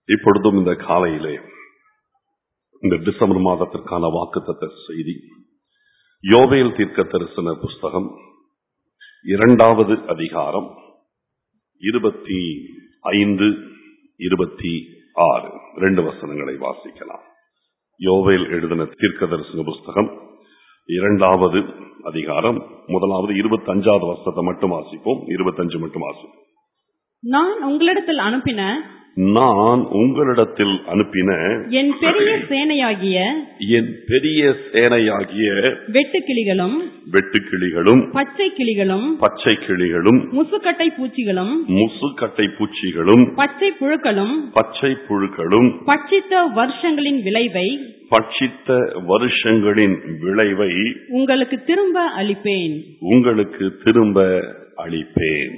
இப்பொழுதும் இந்த காலையிலே இந்த டிசம்பர் மாதத்திற்கான வாக்குத்தத்த செய்தி யோவேல் தீர்க்க தரிசன புஸ்தகம் இரண்டாவது அதிகாரம் இருபத்தி ஐந்து இருபத்தி ஆறு ரெண்டு வசனங்களை வாசிக்கலாம் யோவேல் எழுதின தீர்க்க தரிசன புஸ்தகம் இரண்டாவது அதிகாரம் முதலாவது இருபத்தி அஞ்சாவது வருஷத்தை மட்டும் வாசிப்போம் இருபத்தஞ்சு மட்டும் வாசிப்போம் நான் உங்களிடத்தில் அனுப்பின நான் உங்களிடத்தில் அனுப்பின என் பெரிய சேனையாகிய என் பெரிய சேனையாகிய வெட்டுக்கிளிகளும் வெட்டுக்கிளிகளும் பச்சை கிளிகளும் பச்சை கிளிகளும் முசுக்கட்டை பூச்சிகளும் முசுக்கட்டை பூச்சிகளும் பச்சை புழுக்களும் பச்சை புழுக்களும் பட்சித்த வருஷங்களின் விளைவை பட்சித்த வருஷங்களின் விளைவை உங்களுக்கு திரும்ப அளிப்பேன் உங்களுக்கு திரும்ப அளிப்பேன்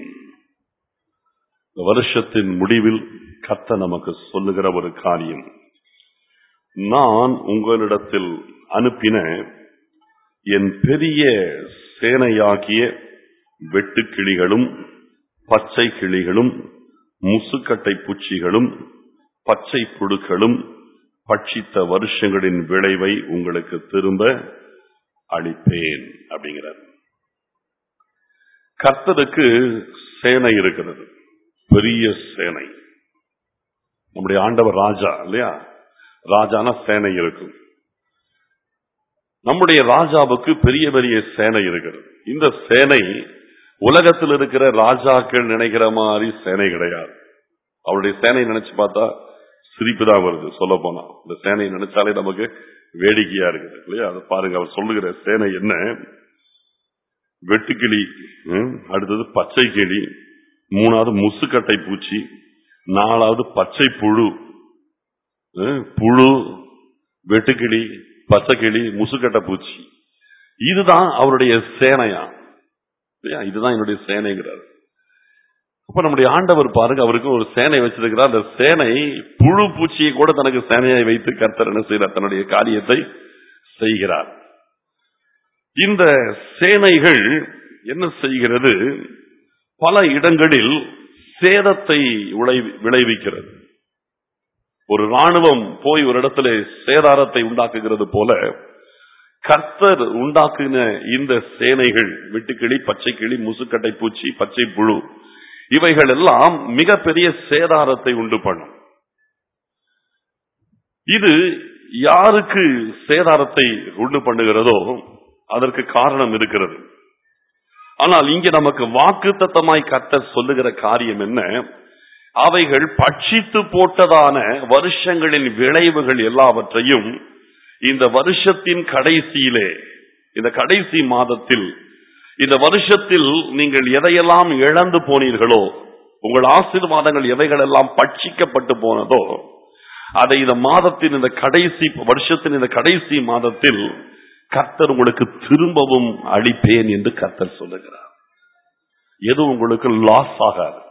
இந்த வருஷத்தின் முடிவில் கத்த நமக்கு சொல்லுகிற ஒரு காரியம் நான் உங்களிடத்தில் அனுப்பின என் பெரிய சேனையாகிய வெட்டுக்கிளிகளும் பச்சை கிளிகளும் முசுக்கட்டை பூச்சிகளும் பச்சை புழுக்களும் பட்சித்த வருஷங்களின் விளைவை உங்களுக்கு திரும்ப அளிப்பேன் அப்படிங்கிறார் கர்த்தருக்கு சேனை இருக்கிறது பெரிய சேனை நம்முடைய ஆண்டவர் ராஜா இல்லையா ராஜான சேனை இருக்கும் நம்முடைய ராஜாவுக்கு பெரிய பெரிய சேனை இருக்கிறது இந்த சேனை உலகத்தில் இருக்கிற ராஜாக்கள் நினைக்கிற மாதிரி சேனை கிடையாது அவருடைய சேனை நினைச்சு பார்த்தா சிரிப்பு தான் வருது சொல்ல போனா இந்த சேனை நினைச்சாலே நமக்கு வேடிக்கையா இருக்குது இல்லையா அதை பாருங்க அவர் சொல்லுகிற சேனை என்ன வெட்டுக்கிளி ம், அடுத்தது பச்சை கிளி மூணாவது முசுக்கட்டை பூச்சி நாலாவது பச்சை புழு அஹ், புழு வெட்டுக்கிளி பச்சைக்கிளி முசுக்கட்டை பூச்சி இதுதான் அவருடைய சேனையா இல்லையா? இதுதான் என்னுடைய சேனைங்கிறார் அப்ப நம்முடைய ஆண்டவர் பாருங்க அவருக்கு ஒரு சேனை வச்சிருக்கிறார் அந்த சேனை புழு பூச்சியை கூட தனக்கு சேனையை வைத்து கர்த்தர் என்ன செய்கிறார் தன்னுடைய காரியத்தை செய்கிறார் இந்த சேனைகள் என்ன செய்கிறது பல இடங்களில் சேதத்தை விளை- விளைவிக்கிறது ஒரு ராணுவம் போய் ஒரு இடத்துல சேதாரத்தை உண்டாக்குகிறது போல கர்த்தர் உண்டாக்குன இந்த சேனைகள் வெட்டுக்கிளி பச்சை கிளி முசுக்கட்டை பூச்சி பச்சை புழு இவைகள் எல்லாம் மிகப்பெரிய சேதாரத்தை உண்டு பண்ணும் இது யாருக்கு சேதாரத்தை உண்டு பண்ணுகிறதோ அதற்கு காரணம் இருக்கிறது ஆனால் இங்க நமக்கு வாக்கு தத்தமாய் கர்த்தர் சொல்லுகிற காரியம் என்ன அவைகள் பட்சித்து போட்டதான வருஷங்களின் விளைவுகள் எல்லாவற்றையும் இந்த வருஷத்தின் கடைசியிலே இந்த கடைசி மாதத்தில் இந்த வருஷத்தில் நீங்கள் எதையெல்லாம் இழந்து போனீர்களோ உங்கள் ஆசீர்வாதங்கள் எவைகளெல்லாம் பட்சிக்கப்பட்டு போனதோ அதை இந்த மாதத்தின் இந்த கடைசி வருஷத்தின் இந்த கடைசி மாதத்தில் கர்த்தர் உங்களுக்கு திரும்பவும் அளிப்பேன் என்று கர்த்தர் சொல்லுகிறார் எது உங்களுக்கு லாஸ் ஆகாது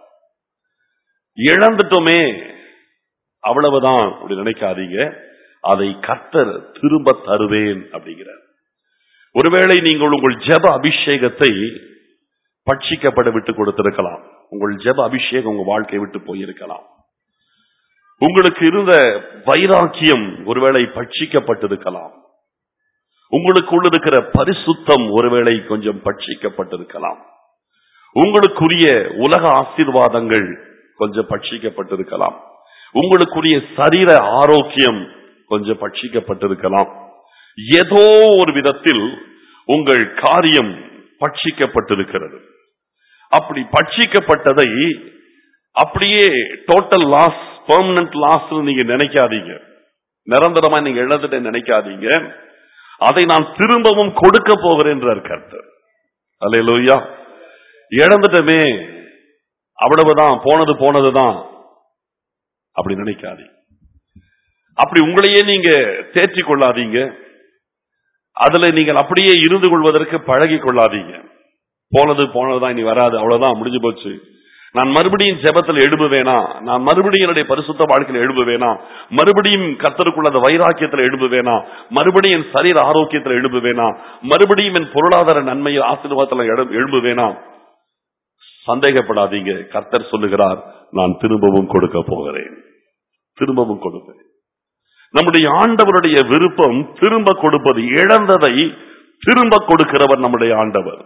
இழந்துட்டோமே அவ்வளவுதான் அப்படி நினைக்காதீங்க அதை கர்த்தர் திரும்ப தருவேன் அப்படிங்கிறார் ஒருவேளை நீங்கள் உங்கள் ஜெப அபிஷேகத்தை பட்சிக்கப்பட விட்டு கொடுத்திருக்கலாம் உங்கள் ஜெப அபிஷேகம் உங்க வாழ்க்கை விட்டு போயிருக்கலாம் உங்களுக்கு இருந்த வைராக்கியம் ஒருவேளை பட்சிக்கப்பட்டிருக்கலாம் உங்களுக்குள்ள இருக்கிற பரிசுத்தம் ஒருவேளை கொஞ்சம் பட்சிக்கப்பட்டிருக்கலாம் உங்களுக்குரிய உலக ஆசீர்வாதங்கள் கொஞ்சம் பட்சிக்கப்பட்டிருக்கலாம் உங்களுக்குரிய சரீர ஆரோக்கியம் கொஞ்சம் பட்சிக்கப்பட்டிருக்கலாம் ஏதோ ஒரு விதத்தில் உங்கள் காரியம் பட்சிக்கப்பட்டிருக்கிறது அப்படி பட்சிக்கப்பட்டதை அப்படியே டோட்டல் லாஸ் பெர்மனன்ட் லாஸ் நீங்க நினைக்காதீங்க நிரந்தரமா நீங்க இழந்துட்ட நினைக்காதீங்க அதை நான் திரும்பவும் கொடுக்க போகிறேன் கர்த்தர் அல்லேலூயா இழந்துட்டமே அவ்வளவுதான் போனது போனதுதான் அப்படி நினைக்காதீங்க அப்படி உங்களையே நீங்க தேற்றிக் கொள்ளாதீங்க அதுல நீங்கள் அப்படியே இருந்து கொள்வதற்கு பழகி கொள்ளாதீங்க போனது போனதுதான் இனி வராது அவ்வளவுதான் முடிஞ்சு போச்சு நான் மறுபடியும் ஜெபத்தில் எழும்புவேனா நான் மறுபடியும் என்னுடைய பரிசுத்த வாழ்க்கையில் எழும்புவேனா மறுபடியும் கர்த்தருக்குள்ள அந்த வைராக்கியத்தில் எழும்புவேனா மறுபடியும் என் சரீர ஆரோக்கியத்தில் எழும்புவேனா மறுபடியும் என் பொருளாதார நன்மையில் ஆசீர்வாதத்தில் எழு- எழும்புவேனா சந்தேகப்படாதீங்க கர்த்தர் சொல்லுகிறார் நான் திரும்பவும் கொடுக்க போகிறேன் திரும்பவும் கொடுப்பேன் நம்முடைய ஆண்டவருடைய விருப்பம் திரும்ப கொடுப்பது இழந்ததை திரும்ப கொடுக்கிறவர் நம்முடைய ஆண்டவர்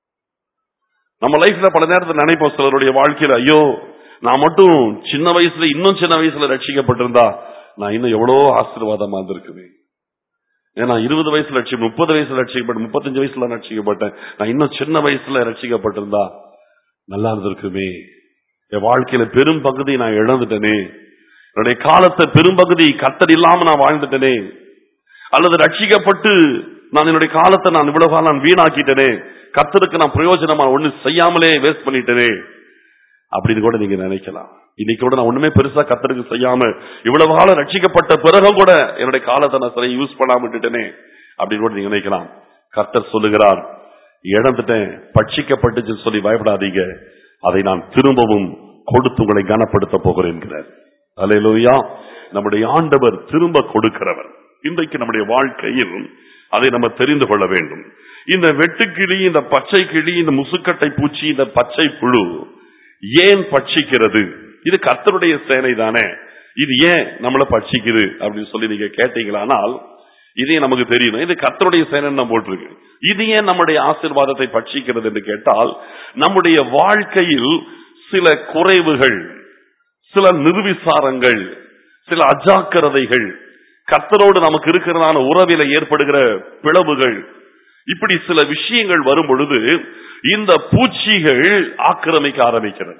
நம்ம லைஃப்ல பல நேரத்தில் நினைப்போம் சிலருடைய வாழ்க்கையில ஐயோ நான் மட்டும் சின்ன வயசுல இன்னும் சின்ன வயசுல ரட்சிக்கப்பட்டிருந்தா நான் இன்னும் எவ்வளோ ஆசீர்வாதமா இருந்திருக்குமே ஏன்னா இருபது வயசுல ரட்சி முப்பது வயசுல ரட்சிக்கப்பட்ட முப்பத்தஞ்சு வயசுல ரட்சிக்கப்பட்டேன் நான் இன்னும் சின்ன வயசுல ரட்சிக்கப்பட்டிருந்தா நல்லா இருந்திருக்குமே என் வாழ்க்கையில பெரும் பகுதி நான் இழந்துட்டேனே என்னுடைய காலத்தை பெரும்பகுதி கத்தர் இல்லாம நான் வாழ்ந்துட்டேனே அல்லது ரட்சிக்கப்பட்டு நான் என்னுடைய காலத்தை நான் இவ்வளவு காலம் நான் வீணாக்கிட்டேனே கத்தருக்கு நான் பிரயோஜனமா ஒண்ணு செய்யாமலே வேஸ்ட் பண்ணிட்டேனே அப்படின்னு கூட நீங்க நினைக்கலாம் இன்னைக்கு கூட நான் ஒண்ணுமே பெருசா கத்தருக்கு செய்யாம இவ்வளவு காலம் ரட்சிக்கப்பட்ட பிறகும் கூட என்னுடைய காலத்தை நான் சரியா யூஸ் பண்ணாம விட்டுட்டேனே அப்படின்னு கூட நீங்க நினைக்கலாம் கர்த்தர் சொல்லுகிறார் இழந்துட்டேன் பட்சிக்கப்பட்டுச்சுன்னு சொல்லி பயப்படாதீங்க அதை நான் திரும்பவும் கொடுத்து உங்களை கனப்படுத்த போகிறேன் என்கிறார் அல்லேலூயா நம்முடைய ஆண்டவர் திரும்ப கொடுக்கிறவர் இன்றைக்கு நம்முடைய வாழ்க்கையில் அதை நம்ம தெரிந்து கொள்ள வேண்டும் இந்த வெட்டுக்கிளி இந்த பச்சை கிளி இந்த முசுக்கட்டை பூச்சி இந்த பச்சை புழு ஏன் பட்சிக்கிறது இது கர்த்தருடைய சேனை தானே இது ஏன் நம்மள பட்சிக்குது அப்படின்னு சொல்லி நீங்க கேட்டீங்களானால் இதே நமக்கு தெரியணும் இது கர்த்தருடைய சேனை நம்ம போட்டிருக்கு இது ஏன் நம்முடைய ஆசீர்வாதத்தை பட்சிக்கிறது என்று கேட்டால் நம்முடைய வாழ்க்கையில் சில குறைவுகள் சில நிர்விசாரங்கள் சில அஜாக்கிரதைகள் கர்த்தரோடு நமக்கு இருக்கிறதான உறவில ஏற்படுகிற பிளவுகள் இப்படி சில விஷயங்கள் வரும் பொழுது இந்த பூச்சிகள் ஆக்கிரமிக்க ஆரம்பிக்கிறது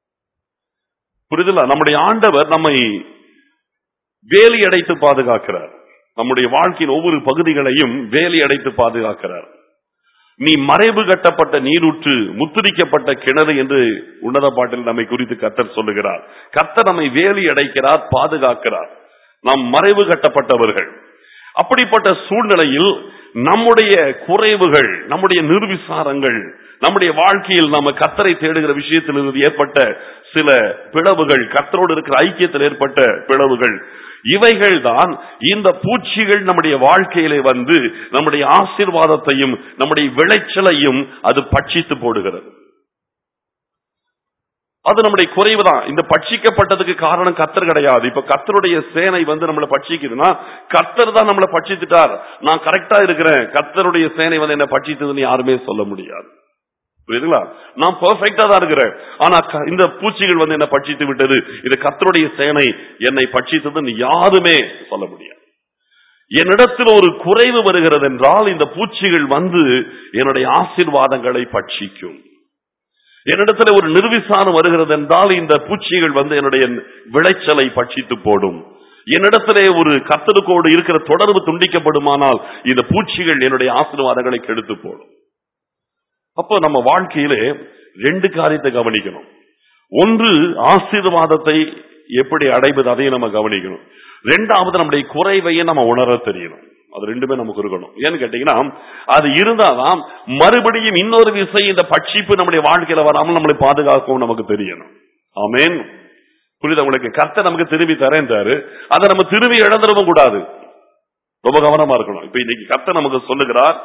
புரிதலா நம்முடைய ஆண்டவர் நம்மை வேலி அடைத்து பாதுகாக்கிறார் நம்முடைய வாழ்க்கையின் ஒவ்வொரு பகுதிகளையும் வேலி அடைத்து பாதுகாக்கிறார் நீ மறைவு கட்டப்பட்ட நீரூற்று முத்திரிக்கப்பட்ட கிணறு என்று உன்னத பாட்டில் நம்மை குறித்து கத்தர் சொல்லுகிறார் கத்தர் நம்மை வேலி அடைக்கிறார் பாதுகாக்கிறார் நாம் மறைவு கட்டப்பட்டவர்கள் அப்படிப்பட்ட சூழ்நிலையில் நம்முடைய குறைவுகள் நம்முடைய நிர்விசாரங்கள் நம்முடைய வாழ்க்கையில் நாம கத்தரை தேடுகிற விஷயத்திலிருந்து ஏற்பட்ட சில பிளவுகள் கத்தரோடு இருக்கிற ஐக்கியத்தில் ஏற்பட்ட பிளவுகள் இவைகள் தான் இந்த பூச்சிகள் நம்முடைய வாழ்க்கையிலே வந்து நம்முடைய ஆசீர்வாதத்தையும் நம்முடைய விளைச்சலையும் அது பட்சித்து போடுகிறது அது நம்முடைய குறைவுதான் இந்த பட்சிக்கப்பட்டதுக்கு காரணம் கத்தர் கிடையாது இப்ப கத்தருடைய சேனை வந்து நம்மளை பட்சிக்குதுன்னா கத்தர் தான் நம்மளை பட்சித்துட்டார் நான் கரெக்டா இருக்கிறேன் கத்தருடைய சேனை வந்து என்ன பட்சித்ததுன்னு யாருமே சொல்ல முடியாது புரியுதுங்களா நான் பெர்ஃபெக்டா தான் இருக்கிறேன் ஆனா க- இந்த பூச்சிகள் வந்து என்ன பட்சித்து விட்டது இது கத்தருடைய சேனை என்னை பட்சித்ததுன்னு யாருமே சொல்ல முடியாது என்னிடத்தில் ஒரு குறைவு வருகிறது என்றால் இந்த பூச்சிகள் வந்து என்னுடைய ஆசீர்வாதங்களை பட்சிக்கும் என்னிடத்துல ஒரு நிர்விசாரம் வருகிறது என்றால் இந்த பூச்சிகள் வந்து என்னுடைய விளைச்சலை பட்சித்து போடும் என்னிடத்திலே ஒரு கத்தருக்கோடு இருக்கிற தொடர்பு துண்டிக்கப்படுமானால் இந்த பூச்சிகள் என்னுடைய ஆசீர்வாதங்களை கெடுத்து போடும் அப்போ நம்ம வாழ்க்கையிலே ரெண்டு காரியத்தை கவனிக்கணும் ஒன்று ஆசீர்வாதத்தை எப்படி அடைவது அதையும் நம்ம கவனிக்கணும் ரெண்டாவது நம்முடைய குறைவையே நம்ம உணர தெரியணும் அது ரெண்டுமே நமக்கு இருக்கணும் ஏன்னு கேட்டீங்கன்னா அது இருந்தாதான் மறுபடியும் இன்னொரு விசை இந்த பட்சிப்பு நம்முடைய வாழ்க்கையில வராமல் நம்மளை பாதுகாக்கவும் நமக்கு தெரியணும் ஆமென் புரியுது உங்களுக்கு கர்த்தர் நமக்கு திரும்பி தரேன்றாரு அதை நம்ம திரும்பி இழந்துடவும் கூடாது ரொம்ப கவனமா இருக்கணும் இப்ப இன்னைக்கு கர்த்தர் நமக்கு சொல்லுகிறார்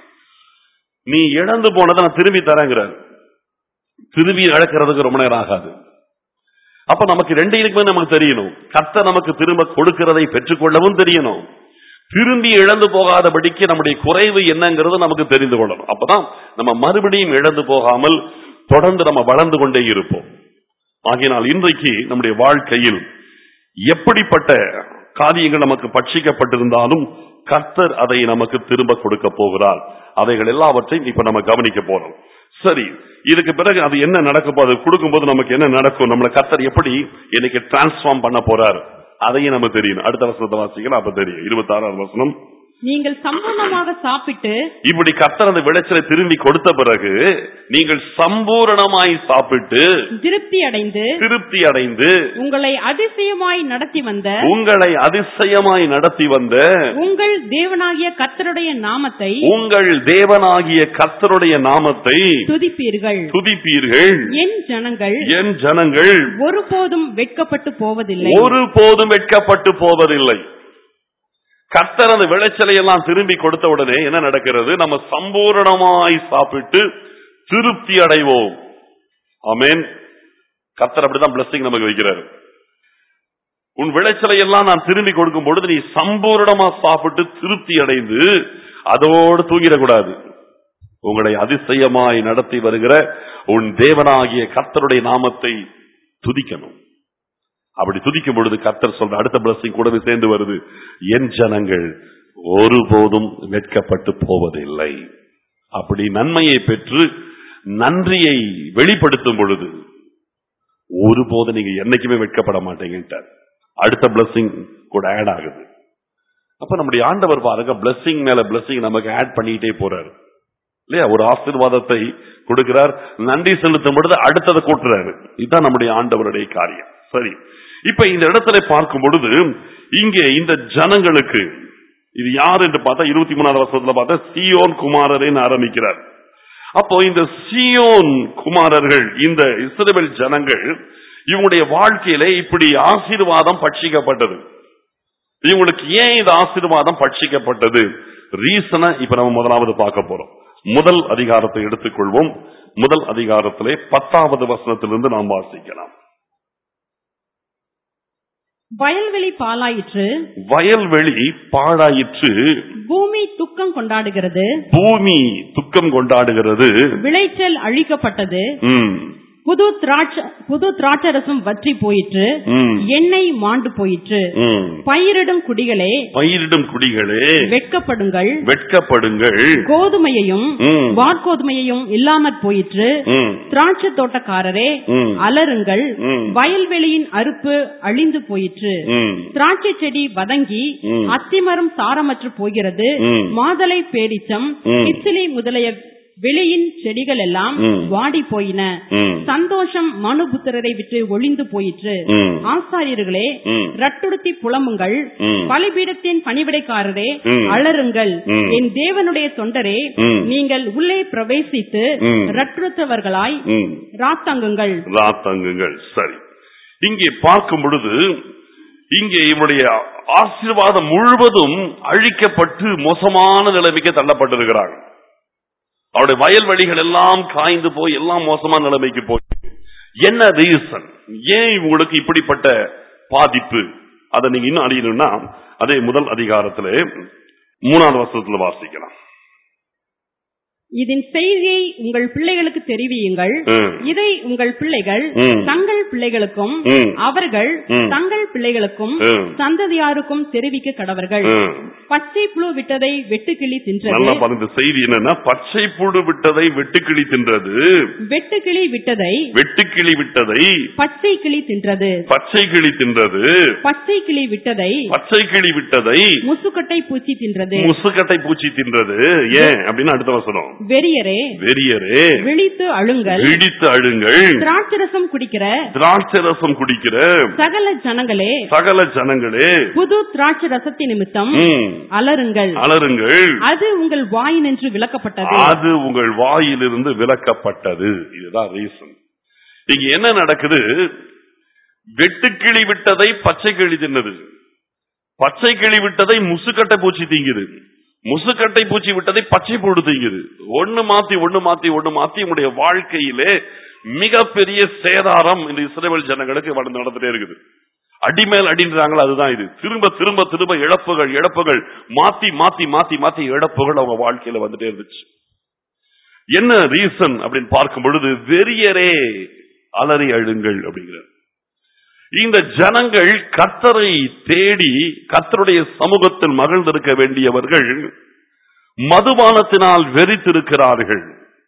நீ இழந்து போனதை நான் திரும்பி தரேங்கிறார் திரும்பி இழக்கிறதுக்கு ரொம்ப நேரம் ஆகாது அப்ப நமக்கு ரெண்டு இருக்குமே நமக்கு தெரியணும் கர்த்தர் நமக்கு திரும்ப கொடுக்கிறதை பெற்றுக்கொள்ளவும் தெரியணும் திரும்பி இழந்து போகாதபடிக்கு நம்முடைய குறைவு என்னங்கிறது நமக்கு தெரிந்து கொள்ளணும் அப்பதான் நம்ம மறுபடியும் இழந்து போகாமல் தொடர்ந்து நம்ம வளர்ந்து கொண்டே இருப்போம் ஆகினால் இன்றைக்கு நம்முடைய வாழ்க்கையில் எப்படிப்பட்ட காரியங்கள் நமக்கு பட்சிக்கப்பட்டிருந்தாலும் கர்த்தர் அதை நமக்கு திரும்ப கொடுக்க போகிறார் அவைகள் எல்லாவற்றையும் இப்ப நம்ம கவனிக்க போறோம் சரி இதுக்கு பிறகு அது என்ன நடக்க போகுது கொடுக்கும்போது நமக்கு என்ன நடக்கும் நம்மளை கர்த்தர் எப்படி இன்னைக்கு டிரான்ஸ்ஃபார்ம் பண்ண போறார் அதையும் நம்ம தெரியணும் அடுத்த வசனத்தை வாசிக்கலாம் அப்ப தெரியும் இருபத்தி ஆறாவது வசனம் நீங்கள் சம்பூர்ணமாக சாப்பிட்டு இப்படி கர்த்தர் அந்த விளைச்சலை திரும்பி கொடுத்த பிறகு நீங்கள் சம்பூரணமாய் சாப்பிட்டு திருப்தி அடைந்து திருப்தி அடைந்து உங்களை அதிசயமாய் நடத்தி வந்த உங்களை அதிசயமாய் நடத்தி வந்த உங்கள் தேவனாகிய கர்த்தருடைய நாமத்தை உங்கள் தேவனாகிய கர்த்தருடைய நாமத்தை துதிப்பீர்கள் துதிப்பீர்கள் என் ஜனங்கள் என் ஜனங்கள் ஒருபோதும் வெட்கப்பட்டு போவதில்லை ஒருபோதும் வெட்கப்பட்டு போவதில்லை கர்த்தர் அந்த விளைச்சலை எல்லாம் திரும்பி கொடுத்த உடனே என்ன நடக்கிறது நம்ம சம்பூரணமாய் சாப்பிட்டு திருப்தி அடைவோம் ஆமென் கர்த்தர் அப்படிதான் பிளஸிங் நமக்கு வைக்கிறாரு உன் விளைச்சலை எல்லாம் நான் திரும்பி கொடுக்கும் பொழுது நீ சம்பூரணமா சாப்பிட்டு திருப்தி அடைந்து அதோடு தூங்கிடக்கூடாது உங்களை அதிசயமாய் நடத்தி வருகிற உன் தேவனாகிய கர்த்தருடைய நாமத்தை துதிக்கணும் அப்படி துதிக்கும் பொழுது கர்த்தர் சொல்ற அடுத்த பிளஸிங் கூடவே சேர்ந்து வருது என் ஜனங்கள் ஒருபோதும் வெட்கப்பட்டு போவதில்லை அப்படி நன்மையை பெற்று நன்றியை வெளிப்படுத்தும் பொழுது ஒருபோதும் நீங்க என்னைக்குமே வெட்கப்பட மாட்டீங்கன்ட்டார் அடுத்த பிளஸிங் கூட ஆட் ஆகுது அப்ப நம்முடைய ஆண்டவர் பாருங்க பிளஸிங் மேல பிளஸிங் நமக்கு ஆட் பண்ணிட்டே போறாரு இல்லையா ஒரு ஆசீர்வாதத்தை கொடுக்கிறார் நன்றி செலுத்தும் பொழுது அடுத்ததை கூட்டுறாரு இதுதான் நம்முடைய ஆண்டவருடைய காரியம் சரி இப்ப இந்த இடத்துல பார்க்கும் பொழுது இங்கே இந்த ஜனங்களுக்கு இது யார் என்று பார்த்தா இருபத்தி மூணாவது வருஷத்துல பார்த்தா சியோன் குமாரரேன்னு ஆரம்பிக்கிறார் அப்போ இந்த சியோன் குமாரர்கள் இந்த இஸ்ரவேல் ஜனங்கள் இவங்களுடைய வாழ்க்கையில இப்படி ஆசீர்வாதம் பட்சிக்கப்பட்டது இவங்களுக்கு ஏன் இந்த ஆசீர்வாதம் பட்சிக்கப்பட்டது ரீசனை இப்ப நம்ம முதலாவது பார்க்க போறோம் முதல் அதிகாரத்தை எடுத்துக்கொள்வோம் முதல் அதிகாரத்திலே பத்தாவது வசனத்திலிருந்து நாம் வாசிக்கலாம் வயல்வெளி பாலாயிற்று வயல்வெளி பாழாயிற்று பூமி துக்கம் கொண்டாடுகிறது பூமி துக்கம் கொண்டாடுகிறது விளைச்சல் அழிக்கப்பட்டது ம், புது திராட்ச புது திராட்சரசம் வற்றி போயிற்று ம், எண்ணெய் மாண்டு போயிற்று ம். பயிரிடும் குடிகளே பயிரிடும் குடிகளே வெட்கப்படுங்கள் வெட்கப்படுங்கள் கோதுமையையும் ம், வார்கோதுமையையும் இல்லாமற் போயிற்று ம், திராட்சை தோட்டக்காரரே ம், அலறுங்கள் ம், வயல்வெளியின் அறுப்பு அழிந்து போயிற்று ம், திராட்சை செடி வதங்கி ம். அத்திமரம் சாரமற்று போகிறது ம். மாதளை பேரிச்சம் ம். கிச்சிலி முதலிய வெளியின் செடிகள் எல்லாம் ம். வாடி போயின ம், சந்தோஷம் மனுபுத்திரரை விட்டு ஒளிந்து போயிற்று ம், ஆசாரியர்களே ம், ரட்டுடுத்தி புலமுங்கள் ம். பலிபீடத்தின் பணிவிடைக்காரரே ம். அலறுங்கள் ம். என் தேவனுடைய தொண்டரே ம். நீங்கள் உள்ளே பிரவேசித்து ம். ரட்டுடுத்தவர்களாய் ம். ராத்தங்குங்கள் ராத்தங்குங்கள் சரி இங்கே பார்க்கும் பொழுது இங்கே இவருடைய ஆசீர்வாதம் முழுவதும் அழிக்கப்பட்டு மோசமான நிலைமைக்கு தள்ளப்பட்டிருக்கிறாங்க அவருடைய வயல்வெளிகள் எல்லாம் காய்ந்து போய் எல்லாம் மோசமான நிலைமைக்கு போய் என்ன ரீசன் ஏன் இவங்களுக்கு இப்படிப்பட்ட பாதிப்பு அதை நீங்க இன்னும் அறியணும்னா அதே முதல் அதிகாரத்திலே மூணாவது வருஷத்துல வாசிக்கலாம் இதன் செய்தியை உங்கள் பிள்ளைகளுக்கு தெரிவியுங்கள் ம், இதை உங்கள் பிள்ளைகள் ம். தங்கள் பிள்ளைகளுக்கும் ம், அவர்கள் ம். தங்கள் பிள்ளைகளுக்கும் ம். சந்ததியாருக்கும் தெரிவிக்க கடவர்கள் ம். பச்சை புழு விட்டதை வெட்டுக்கிளி தின்றது நல்லா பாருங்க செய்தி என்னன்னா பச்சை புழு விட்டதை வெட்டுக்கிளி தின்றது வெட்டுக்கிளி விட்டதை வெட்டுக்கிளி விட்டதை பச்சை கிளி தின்றது பச்சை கிளி தின்றது பச்சை கிளி விட்டதை பச்சை கிளி விட்டதை முசுக்கட்டை பூச்சி தின்றது முசுக்கட்டை பூச்சி தின்றது ஏன் அப்படின்னு அடுத்த வசனம் வெறியரே வெறியரே விழித்து அழுங்கள் இடித்து அழுங்கள் திராட்சரசம் குடிக்கிற திராட்சை ரசம் குடிக்கிற சகல ஜனங்களே சகல ஜனங்களே புது திராட்சை ரசத்தின் நிமித்தம் ம், அலறுங்கள் அலறுங்கள் அது உங்கள் வாயினின்று விளக்கப்பட்டது அது உங்கள் வாயிலிருந்து விலக்கப்பட்டது இதுதான் ரீசன் இங்க என்ன நடக்குது வெட்டுக்கிளி விட்டதை பச்சை கிளி தின்னது பச்சை கிளி விட்டதை முசுக்கட்டை பூச்சி தீங்குது முசுக்கட்டை பூச்சி விட்டதை பச்சை புழு தீங்குது ஒண்ணு மாத்தி ஒண்ணு மாத்தி ஒண்ணு மாத்தி உங்களுடைய வாழ்க்கையிலே மிகப்பெரிய சேதாரம் இந்த இஸ்ரேல் ஜனங்களுக்கு வளர்ந்து நடந்துட்டே இருக்குது அடிமேல் அடின்றாங்களோ அதுதான் இது திரும்ப திரும்ப திரும்ப இழப்புகள் இழப்புகள் மாத்தி மாத்தி மாத்தி மாத்தி இழப்புகள் அவங்க வாழ்க்கையில வந்துட்டே இருந்துச்சு என்ன ரீசன் அப்படின்னு பார்க்கும் பொழுது வெறியரே அலறி அழுங்கள் அப்படிங்கிறார் இந்த ஜனங்கள் கர்த்தரை தேடி கர்த்தருடைய சமூகத்தில் மகிழ்ந்திருக்க வேண்டியவர்கள் மதுபானத்தினால் வெறித்திருக்கிறார்கள்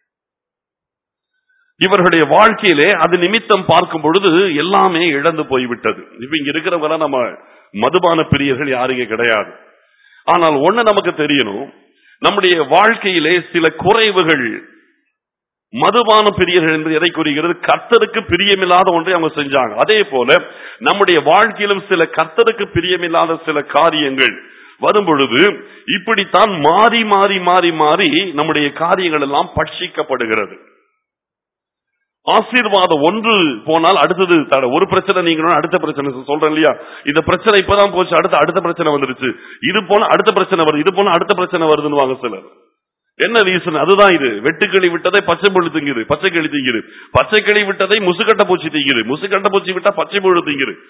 இவர்களுடைய வாழ்க்கையிலே அது நிமித்தம் பார்க்கும் பொழுது எல்லாமே இழந்து போய்விட்டது இப்ப இங்க இருக்கிறவங்க நம்ம மதுபான பிரியர்கள் யாருங்க கிடையாது ஆனால் ஒண்ணு நமக்கு தெரியணும் நம்முடைய வாழ்க்கையிலே சில குறைவுகள் மதுபான பிரியர்கள் என்று எதை கூறுகிறது கர்த்தருக்கு பிரியமில்லாத ஒன்றை அவங்க செஞ்சாங்க அதே போல நம்முடைய வாழ்க்கையிலும் சில கர்த்தருக்கு பிரியமில்லாத சில காரியங்கள் வரும் பொழுது இப்படித்தான் மாறி மாறி மாறி மாறி நம்முடைய காரியங்கள் எல்லாம் பட்சிக்கப்படுகிறது ஆசீர்வாதம் ஒன்று போனால் அடுத்தது தட- ஒரு பிரச்சனை நீங்க அடுத்த பிரச்சனை சொல்றேன் இல்லையா இந்த பிரச்சனை இப்பதான் போச்சு அடுத்த அடுத்த பிரச்சனை வந்துருச்சு இது போன அடுத்த பிரச்சனை வருது இது போன அடுத்த பிரச்சனை வருதுன்னு வாங்க சிலர் என்ன ரீசன் அதுதான் இது வெட்டுக்கிளி விட்டதை பச்சை புழு திங்குது பச்சை கிளி திங்குது பச்சை கிளி விட்டதை முசுக்கட்டை பூச்சி திங்குது முசுக்கட்டை பூச்சி விட்டா பச்சை புழு திங்குது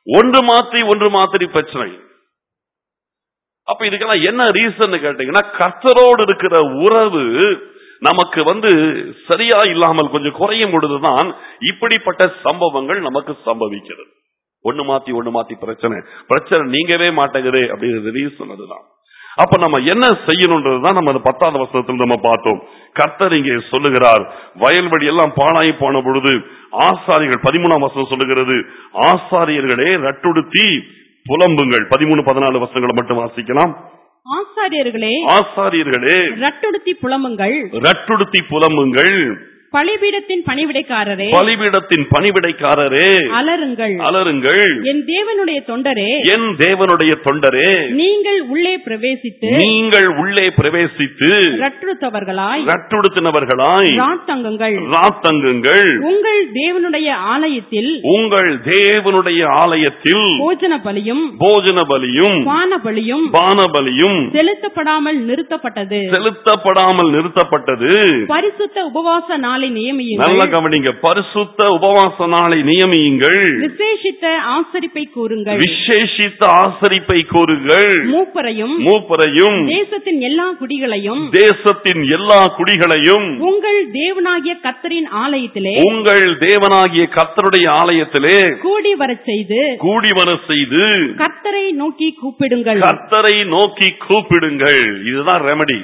ஒன்று மாற்றி ஒன்று மாத்திரி பிரச்சனை அப்ப இதுக்கெல்லாம் என்ன ரீசன் கேட்டீங்கன்னா கர்த்தரோடு இருக்கிற உறவு நமக்கு வந்து சரியா இல்லாமல் கொஞ்சம் குறையும் பொழுதுதான் இப்படிப்பட்ட சம்பவங்கள் நமக்கு சம்பவிக்கிறது ஒண்ணு மாத்தி ஒண்ணு மாத்தி பிரச்சனை பிரச்சனை நீங்கவே மாட்டேங்குது அப்படிங்கிறது ரீசன் அதுதான் அப்ப நம்ம என்ன செய்யணும்ன்றதுதான் நம்ம அந்த பத்தாவது வசனத்தில் நம்ம பார்த்தோம் கர்த்தர் இங்கே சொல்லுகிறார் வயல்வெளி எல்லாம் பாழாய் போன பொழுது ஆசாரிகள் பதிமூணாம் வசனம் சொல்லுகிறது ஆசாரியர்களே ரட்டுடுத்தி புலம்புங்கள் பதிமூணு பதினாலு வசனங்களை மட்டும் வாசிக்கலாம் ஆசாரியர்களே ஆசாரியர்களே ரட்டுடுத்தி புலமுங்கள் ரட்டுடுத்தி புலம்புங்கள் பலிபீடத்தின் பணிவிடைக்காரரே பலிபீடத்தின் பணிவிடைக்காரரே அலருங்கள் அலருங்கள் என் தேவனுடைய தொண்டரே என் தேவனுடைய தொண்டரே நீங்கள் உள்ளே பிரவேசித்து நீங்கள் உள்ளே பிரவேசித்து ரட்டுடுத்தவர்களாய் ரட்டுடுத்தினவர்களாய் ராத்தங்குங்கள் ராத்தங்குங்கள் உங்கள் தேவனுடைய ஆலயத்தில் உங்கள் தேவனுடைய ஆலயத்தில் போஜன பலியும் போஜன பலியும் பான பலியும் பான பலியும் செலுத்தப்படாமல் நிறுத்தப்பட்டது செலுத்தப்படாமல் நிறுத்தப்பட்டது பரிசுத்த உபவாச நாளை நல்ல நியமியுங்கள் கவனிங்க பரிசுத்த உபவாச நாளை நியமியுங்கள் விசேஷித்த ஆசரிப்பை கூறுங்கள் விசேஷித்த ஆசரிப்பை கூறுங்கள் மூப்பரையும் மூப்பரையும் தேசத்தின் எல்லா குடிகளையும் தேசத்தின் எல்லா குடிகளையும் உங்கள் தேவனாகிய கத்தரின் ஆலயத்திலே உங்கள் தேவனாகிய கர்த்தருடைய ஆலயத்திலே கூடி வரச் செய்து கூடி வர செய்து கர்த்தரை நோக்கி கூப்பிடுங்கள் கர்த்தரை நோக்கி கூப்பிடுங்கள் இதுதான் ரெமடி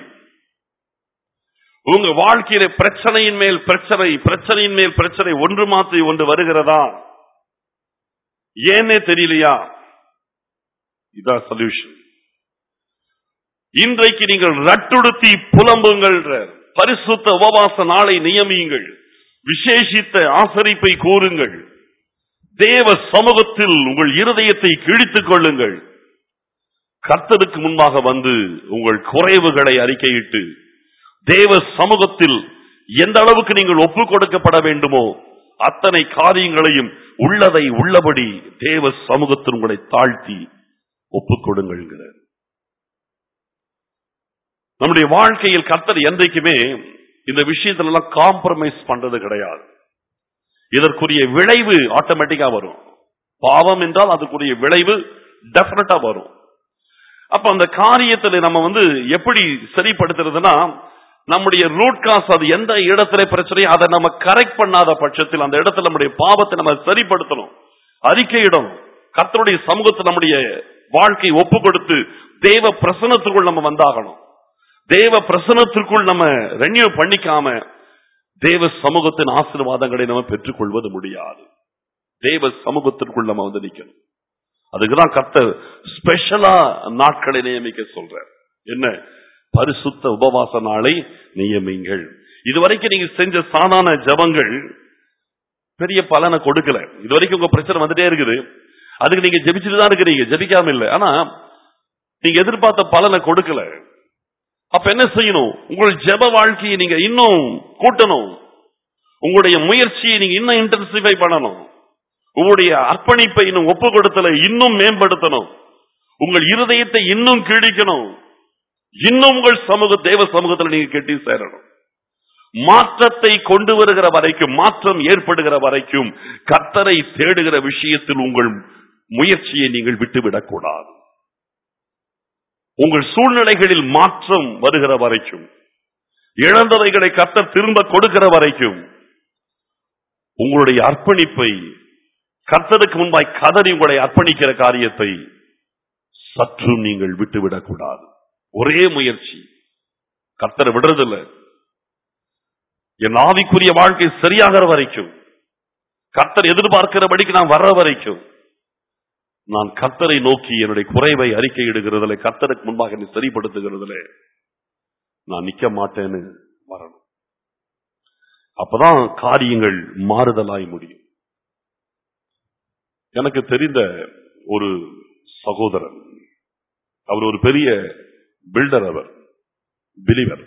உங்க வாழ்க்கையில பிரச்சனையின் மேல் பிரச்சனை பிரச்சனையின் மேல் பிரச்சனை ஒன்று மாற்றி ஒன்று வருகிறதா ஏன்னே தெரியலையா இதான் சொல்யூஷன் இன்றைக்கு நீங்கள் ரட்டுடுத்தி புலம்புங்கள் பரிசுத்த உபவாச நாளை நியமியுங்கள் விசேஷித்த ஆசரிப்பை கூறுங்கள் தேவ சமூகத்தில் உங்கள் இருதயத்தை கிழித்துக் கொள்ளுங்கள் கர்த்தருக்கு முன்பாக வந்து உங்கள் குறைவுகளை அறிக்கையிட்டு தேவ சமூகத்தில் எந்த அளவுக்கு நீங்கள் ஒப்புக் கொடுக்கப்பட வேண்டுமோ அத்தனை காரியங்களையும் உள்ளதை உள்ளபடி தேவ சமூகத்தில் உங்களை தாழ்த்தி ஒப்புக் கொடுங்கள்ங்கிறார் நம்முடைய வாழ்க்கையில் கர்த்தர் என்றைக்குமே இந்த விஷயத்துல எல்லாம் காம்ப்ரமைஸ் பண்றது கிடையாது இதற்குரிய விளைவு ஆட்டோமேட்டிக்கா வரும் பாவம் என்றால் அதுக்குரிய விளைவு டெபினட்டா வரும் அப்ப அந்த காரியத்துல நம்ம வந்து எப்படி சரிப்படுத்துறதுன்னா நம்முடைய ரூட் காஸ் அது எந்த இடத்துல பிரச்சனையோ அதை நம்ம கரெக்ட் பண்ணாத பட்சத்தில் அந்த இடத்துல நம்முடைய பாவத்தை நம்ம சரிப்படுத்தணும் அறிக்கையிடணும் கர்த்தருடைய சமூகத்தில் நம்முடைய வாழ்க்கை ஒப்பு கொடுத்து தேவ பிரசனத்துக்குள் நம்ம வந்தாகணும் தேவ பிரசனத்திற்குள் நம்ம ரெனியூ பண்ணிக்காம தேவ சமூகத்தின் ஆசீர்வாதங்களை நம்ம பெற்றுக்கொள்வது முடியாது தேவ சமூகத்திற்குள் நம்ம வந்து நிக்கணும் அதுக்குதான் கர்த்தர் ஸ்பெஷலா நாட்களை நியமிக்க சொல்றார் என்ன பரிசுத்த உபவாச நாளை நியமிங்கள் இதுவரைக்கும் நீங்க செஞ்ச சாதாரண ஜபங்கள் பெரிய பலனை கொடுக்கல இதுவரைக்கும் உங்க பிரச்சனை வந்துட்டே இருக்குது அதுக்கு நீங்க ஜெபிச்சுட்டு தான் இருக்கிறீங்க ஜெபிக்காம இல்ல ஆனா நீங்க எதிர்பார்த்த பலனை கொடுக்கல அப்ப என்ன செய்யணும் உங்கள் ஜெப வாழ்க்கையை நீங்க இன்னும் கூட்டணும் உங்களுடைய முயற்சியை நீங்க இன்னும் இன்டென்சிஃபை பண்ணணும் உங்களுடைய அர்ப்பணிப்பை இன்னும் ஒப்பு கொடுத்தல இன்னும் மேம்படுத்தணும் உங்கள் இருதயத்தை இன்னும் கிழிக்கணும் இன்னும் உங்கள் சமூக தேவ சமூகத்தில் நீங்க கெட்டி சேரணும் மாற்றத்தை கொண்டு வருகிற வரைக்கும் மாற்றம் ஏற்படுகிற வரைக்கும் கர்த்தரை தேடுகிற விஷயத்தில் உங்கள் முயற்சியை நீங்கள் விட்டுவிடக் கூடாது உங்கள் சூழ்நிலைகளில் மாற்றம் வருகிற வரைக்கும் இழந்தவைகளை கர்த்தர் திரும்ப கொடுக்கிற வரைக்கும் உங்களுடைய அர்ப்பணிப்பை கர்த்தருக்கு முன்பாய் கதறி உங்களை அர்ப்பணிக்கிற காரியத்தை சற்றும் நீங்கள் விட்டுவிடக் கூடாது ஒரே முயற்சி கர்த்தரை விடுறதில்ல என் ஆவிக்குரிய வாழ்க்கை சரியாகிற வரைக்கும் கர்த்தர் எதிர்பார்க்கிறபடிக்கு நான் வர்ற வரைக்கும் நான் கர்த்தரை நோக்கி என்னுடைய குறைவை அறிக்கையிடுகிறதுல கர்த்தருக்கு முன்பாக என்னை சரிப்படுத்துகிறதுல நான் நிக்க மாட்டேன்னு வரணும் அப்பதான் காரியங்கள் மாறுதலாய் முடியும் எனக்கு தெரிந்த ஒரு சகோதரன் அவர் ஒரு பெரிய பில்டர் அவர் பிலிவர்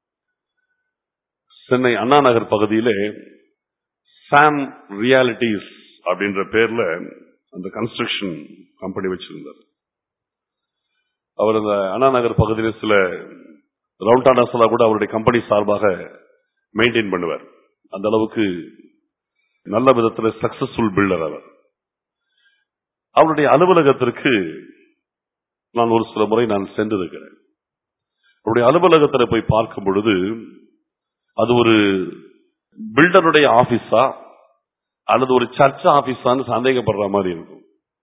சென்னை அண்ணா நகர் பகுதியிலே சாம் ரியாலிட்டிஸ் அப்படின்ற பேர்ல அந்த கன்ஸ்ட்ரக்ஷன் கம்பெனி வச்சிருந்தார் அவர் அந்த அண்ணா நகர் பகுதியில் சில ரவுண்டானாஸ் எல்லாம் கூட அவருடைய கம்பெனி சார்பாக மெயின்டைன் பண்ணுவார் அந்த அளவுக்கு நல்ல விதத்தில் சக்சஸ்ஃபுல் பில்டர் அவர் அவருடைய அலுவலகத்திற்கு நான் ஒரு சில முறை நான் சென்றிருக்கிறேன் அவருடைய அலுவலகத்தில் போய் பார்க்கும் பொழுது அது ஒரு பில்டருடைய ஆபீஸா அல்லது ஒரு சர்ச் ஆபீஸான்னு சந்தேகப்படுற மாதிரி இருக்கும்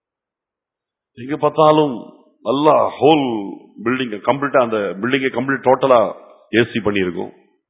எங்க பார்த்தாலும் நல்லா ஹோல் பில்டிங் கம்ப்ளீட்டா அந்த பில்டிங்கை கம்ப்ளீட் டோட்டலா ஏசி பண்ணியிருக்கும்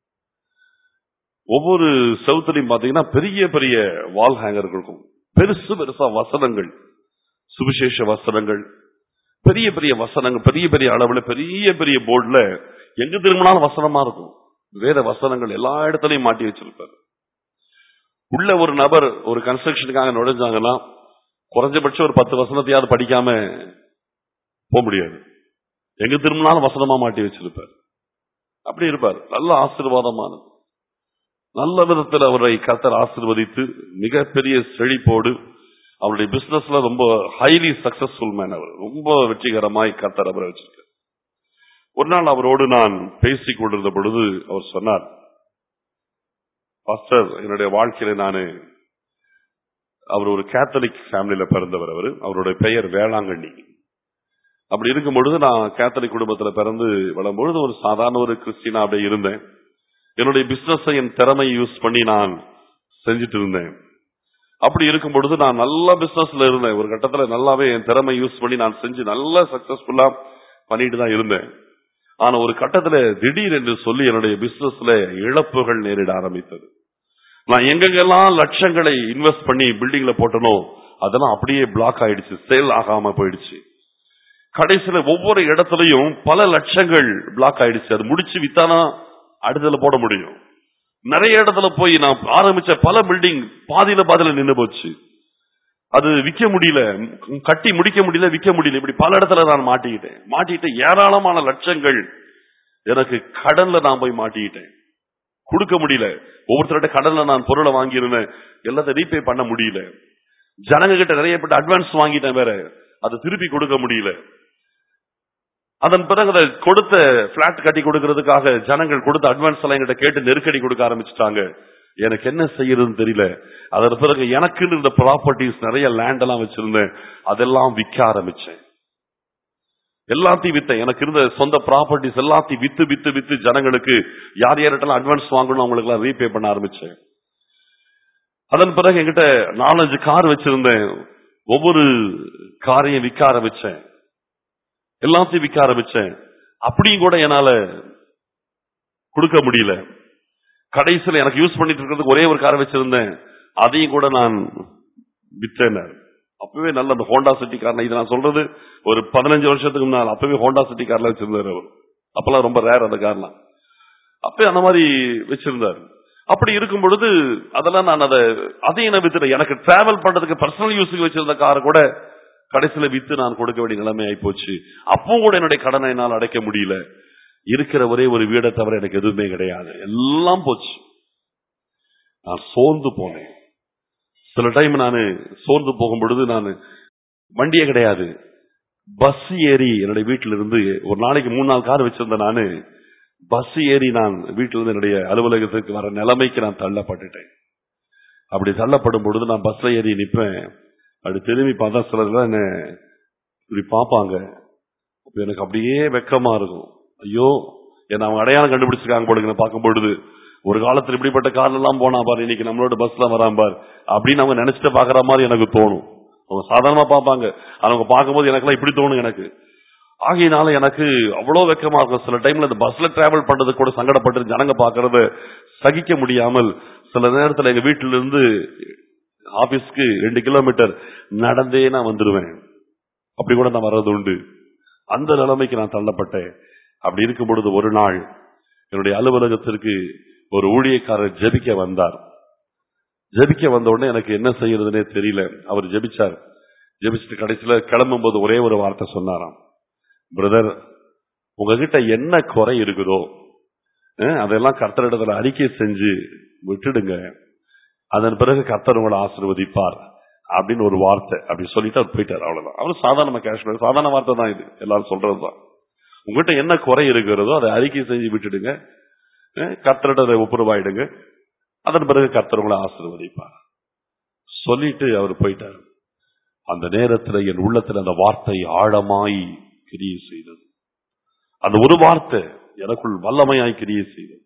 ஒவ்வொரு செவுத்துலையும் பாத்தீங்கன்னா பெரிய பெரிய வால் ஹேங்கர் இருக்கும் பெருசு பெருசா வசனங்கள் சுவிசேஷ வசனங்கள் பெரிய பெரிய வசனங்கள் பெரிய பெரிய அளவுல பெரிய பெரிய போர்டுல எங்க திரும்பினாலும் வசனமா இருக்கும் வேற வசனங்கள் எல்லா இடத்துலயும் மாட்டி வச்சிருப்பாரு உள்ள ஒரு நபர் ஒரு கன்ஸ்ட்ரக்ஷனுக்காக நுழைஞ்சாங்கன்னா குறைஞ்சபட்சம் ஒரு பத்து வசனத்தையாவது படிக்காம போக முடியாது எங்க திரும்பினாலும் வசனமா மாட்டி வச்சிருப்பார் அப்படி இருப்பார் நல்ல ஆசீர்வாதமானது நல்ல விதத்தில் அவரை கர்த்தர் ஆசீர்வதித்து மிகப்பெரிய செழிப்போடு அவருடைய பிசினஸ்ல ரொம்ப ஹைலி சக்சஸ்ஃபுல் மேன் அவர் ரொம்ப வெற்றிகரமாய் கர்த்தர் அவரை வச்சிருக்கார் ஒரு நாள் அவரோடு நான் பேசிக் கொண்டிருந்த பொழுது அவர் சொன்னார் பாஸ்டர் என்னுடைய வாழ்க்கையில நான் அவர் ஒரு கேத்தலிக் ஃபேமிலியில பிறந்தவர் அவர் அவருடைய பெயர் வேளாங்கண்ணி அப்படி இருக்கும் பொழுது நான் கேத்தலிக் குடும்பத்துல பிறந்து வளரும்பொழுது ஒரு சாதாரண ஒரு கிறிஸ்டினா அப்படியே இருந்தேன் என்னுடைய பிசினஸ் என் திறமை யூஸ் பண்ணி நான் செஞ்சுட்டு இருந்தேன் அப்படி இருக்கும் பொழுது நான் நல்ல பிசினஸ்ல இருந்தேன் ஒரு கட்டத்துல நல்லாவே என் திறமை யூஸ் பண்ணி நான் செஞ்சு நல்ல சக்சஸ்ஃபுல்லா பண்ணிட்டு தான் இருந்தேன் ஆனா ஒரு கட்டத்துல திடீர் என்று சொல்லி என்னுடைய பிசினஸ்ல இழப்புகள் நேரிட ஆரம்பித்தது நான் எங்கெங்கெல்லாம் லட்சங்களை இன்வெஸ்ட் பண்ணி பில்டிங்ல போட்டனோ அதெல்லாம் அப்படியே பிளாக் ஆயிடுச்சு சேல் ஆகாம போயிடுச்சு கடைசியில ஒவ்வொரு இடத்துலயும் பல லட்சங்கள் பிளாக் ஆயிடுச்சு அது முடிச்சு வித்தானா அடுத்ததுல போட முடியும் நிறைய இடத்துல போய் நான் ஆரம்பிச்ச பல பில்டிங் பாதியில பாதியில நின்னு போச்சு அது விற்க முடியல ம், கட்டி முடிக்க முடியல விற்க முடியல இப்படி பல இடத்துல நான் மாட்டிக்கிட்டேன் மாட்டிட்டு ஏராளமான லட்சங்கள் எனக்கு கடன்ல நான் போய் மாட்டிக்கிட்டேன் கொடுக்க முடியல ஒவ்வொருத்தர்கிட்ட கடன்ல நான் பொருளை வாங்கியிருந்தேன் எல்லாத்தையும் ரீபே பண்ண முடியல ஜனங்க கிட்ட நிறைய பேர் அட்வான்ஸ் வாங்கிட்டேன் வேற அதை திருப்பி கொடுக்க முடியல அதன் பிறகு அதை கொடுத்த பிளாட் கட்டி கொடுக்கறதுக்காக ஜனங்கள் கொடுத்த அட்வான்ஸ் எல்லாம் என்கிட்ட கேட்டு நெருக்கடி கொடுக்க ஆரம்பிச்சுட்டாங்க எனக்கு என்ன செய்யறதுன்னு தெரியல அதன் பிறகு எனக்குன்னு இருந்த ப்ராப்பர்ட்டிஸ் நிறைய லேண்ட் எல்லாம் வச்சிருந்தேன் அதெல்லாம் விற்க ஆரம்பிச்சேன் எல்லாத்தையும் வித்தேன் எனக்கு இருந்த சொந்த ப்ராப்பர்ட்டிஸ் எல்லாத்தையும் வித்து வித்து வித்து ஜனங்களுக்கு யார் யார்கிட்ட அட்வான்ஸ் வாங்கணும் அவங்களுக்கு எல்லாம் ரீபே பண்ண ஆரம்பிச்சேன் அதன் பிறகு என்கிட்ட நாலஞ்சு கார் வச்சிருந்தேன் ஒவ்வொரு காரையும் விற்க ஆரம்பிச்சேன் எல்லாத்தையும் விற்க ஆரம்பிச்சேன் அப்படியும் கூட என்னால கொடுக்க முடியல கடைசியில எனக்கு யூஸ் பண்ணிட்டு இருக்கிறதுக்கு ஒரே ஒரு காரை வச்சிருந்தேன் அதையும் கூட நான் விற்றேன் அப்பவே நல்ல அந்த ஹோண்டா சிட்டி கார் இது நான் சொல்றது ஒரு பதினஞ்சு வருஷத்துக்கு முன்னால் அப்பவே ஹோண்டா சிட்டி கார்ல வச்சிருந்தாரு அவர் அப்பெல்லாம் ரொம்ப ரேர் அந்த கார்லாம் அப்பவே அந்த மாதிரி வச்சிருந்தாரு அப்படி இருக்கும் பொழுது அதெல்லாம் நான் அதை அதையும் நான் வித்துட்டேன் எனக்கு டிராவல் பண்றதுக்கு பர்சனல் யூஸுக்கு வச்சிருந்த காரை கூட கடைசியில வித்து நான் கொடுக்க வேண்டிய நிலைமை ஆயி போச்சு அப்பவும் கூட என்னுடைய கடனை என்னால் அடைக்க முடியல இருக்கிற ஒரே ஒரு வீடை தவிர எனக்கு எதுவுமே கிடையாது எல்லாம் போச்சு நான் சோர்ந்து போனேன் சில டைம் நான் சோர்ந்து போகும் பொழுது நான் வண்டியே கிடையாது பஸ் ஏறி என்னுடைய வீட்டில இருந்து ஒரு நாளைக்கு மூணு நாள் கார் வச்சிருந்தேன் நானு பஸ் ஏறி நான் வீட்டில இருந்து என்னுடைய அலுவலகத்துக்கு வர நிலைமைக்கு நான் தள்ளப்பட்டுட்டேன் அப்படி தள்ளப்படும் பொழுது நான் பஸ்ல ஏறி நிப்பேன் அப்படி திரும்பி பார்த்தா சிலர்லாம் என்ன இப்படி பார்ப்பாங்க அப்ப எனக்கு அப்படியே வெக்கமா இருக்கும் ஐயோ என்ன அவங்க அடையாளம் கண்டுபிடிச்சிருக்காங்க போடுங்க பார்க்கும் பொழுது ஒரு காலத்துல இப்படிப்பட்ட கார்ல எல்லாம் போனா பாரு இன்னைக்கு நம்மளோட பஸ்ல வரான் பாரு அப்படின்னு அவங்க நினைச்சிட்டு பாக்குற மாதிரி எனக்கு தோணும் அவங்க சாதாரணமா பார்ப்பாங்க அவங்க பார்க்கும்போது எனக்கெல்லாம் இப்படி தோணும் எனக்கு ஆகையினால எனக்கு அவ்வளவு வெக்கமா இருக்கும் சில டைம்ல இந்த பஸ்ல டிராவல் பண்றது கூட சங்கடப்பட்டு ஜனங்க பாக்குறத சகிக்க முடியாமல் சில நேரத்துல எங்க வீட்டில இருந்து ஆபீஸ்க்கு ரெண்டு கிலோமீட்டர் நடந்தே நான் வந்துருவேன் அப்படி கூட நான் வர்றது உண்டு அந்த நிலைமைக்கு நான் தள்ளப்பட்டேன் அப்படி இருக்கும் பொழுது ஒரு நாள் என்னுடைய அலுவலகத்திற்கு ஒரு ஊழியக்காரர் ஜெபிக்க வந்தார் ஜெபிக்க வந்த உடனே எனக்கு என்ன செய்யறதுனே தெரியல அவர் ஜெபிச்சார் ஜெபிச்சுட்டு கடைசியில கிளம்பும் போது ஒரே ஒரு வார்த்தை சொன்னாராம் பிரதர் உங்ககிட்ட என்ன குறை இருக்குதோ அஹ், அதெல்லாம் கர்த்தரிடத்துல அறிக்கை செஞ்சு விட்டுடுங்க அதன் பிறகு கர்த்தர் உங்களை ஆசீர்வதிப்பார் அப்படின்னு ஒரு வார்த்தை அப்படி சொல்லிட்டு அவர் போயிட்டார் அவ்வளவுதான் அவர் சாதாரண கேஷ் சாதாரண வார்த்தை தான் இது எல்லாரும் சொல்றதுதான் உங்ககிட்ட என்ன குறை இருக்கிறதோ அதை அறிக்கை செஞ்சு விட்டுடுங்க அஹ், கர்த்தரிட ஒப்புரவாயிடுங்க அதன் பிறகு கர்த்தர் உங்களை ஆசீர்வதிப்பார் சொல்லிட்டு அவர் போயிட்டார் அந்த நேரத்துல என் உள்ளத்துல அந்த வார்த்தை ஆழமாய் கிரியை செய்தது அந்த ஒரு வார்த்தை எனக்குள் வல்லமையாய் கிரியை செய்தது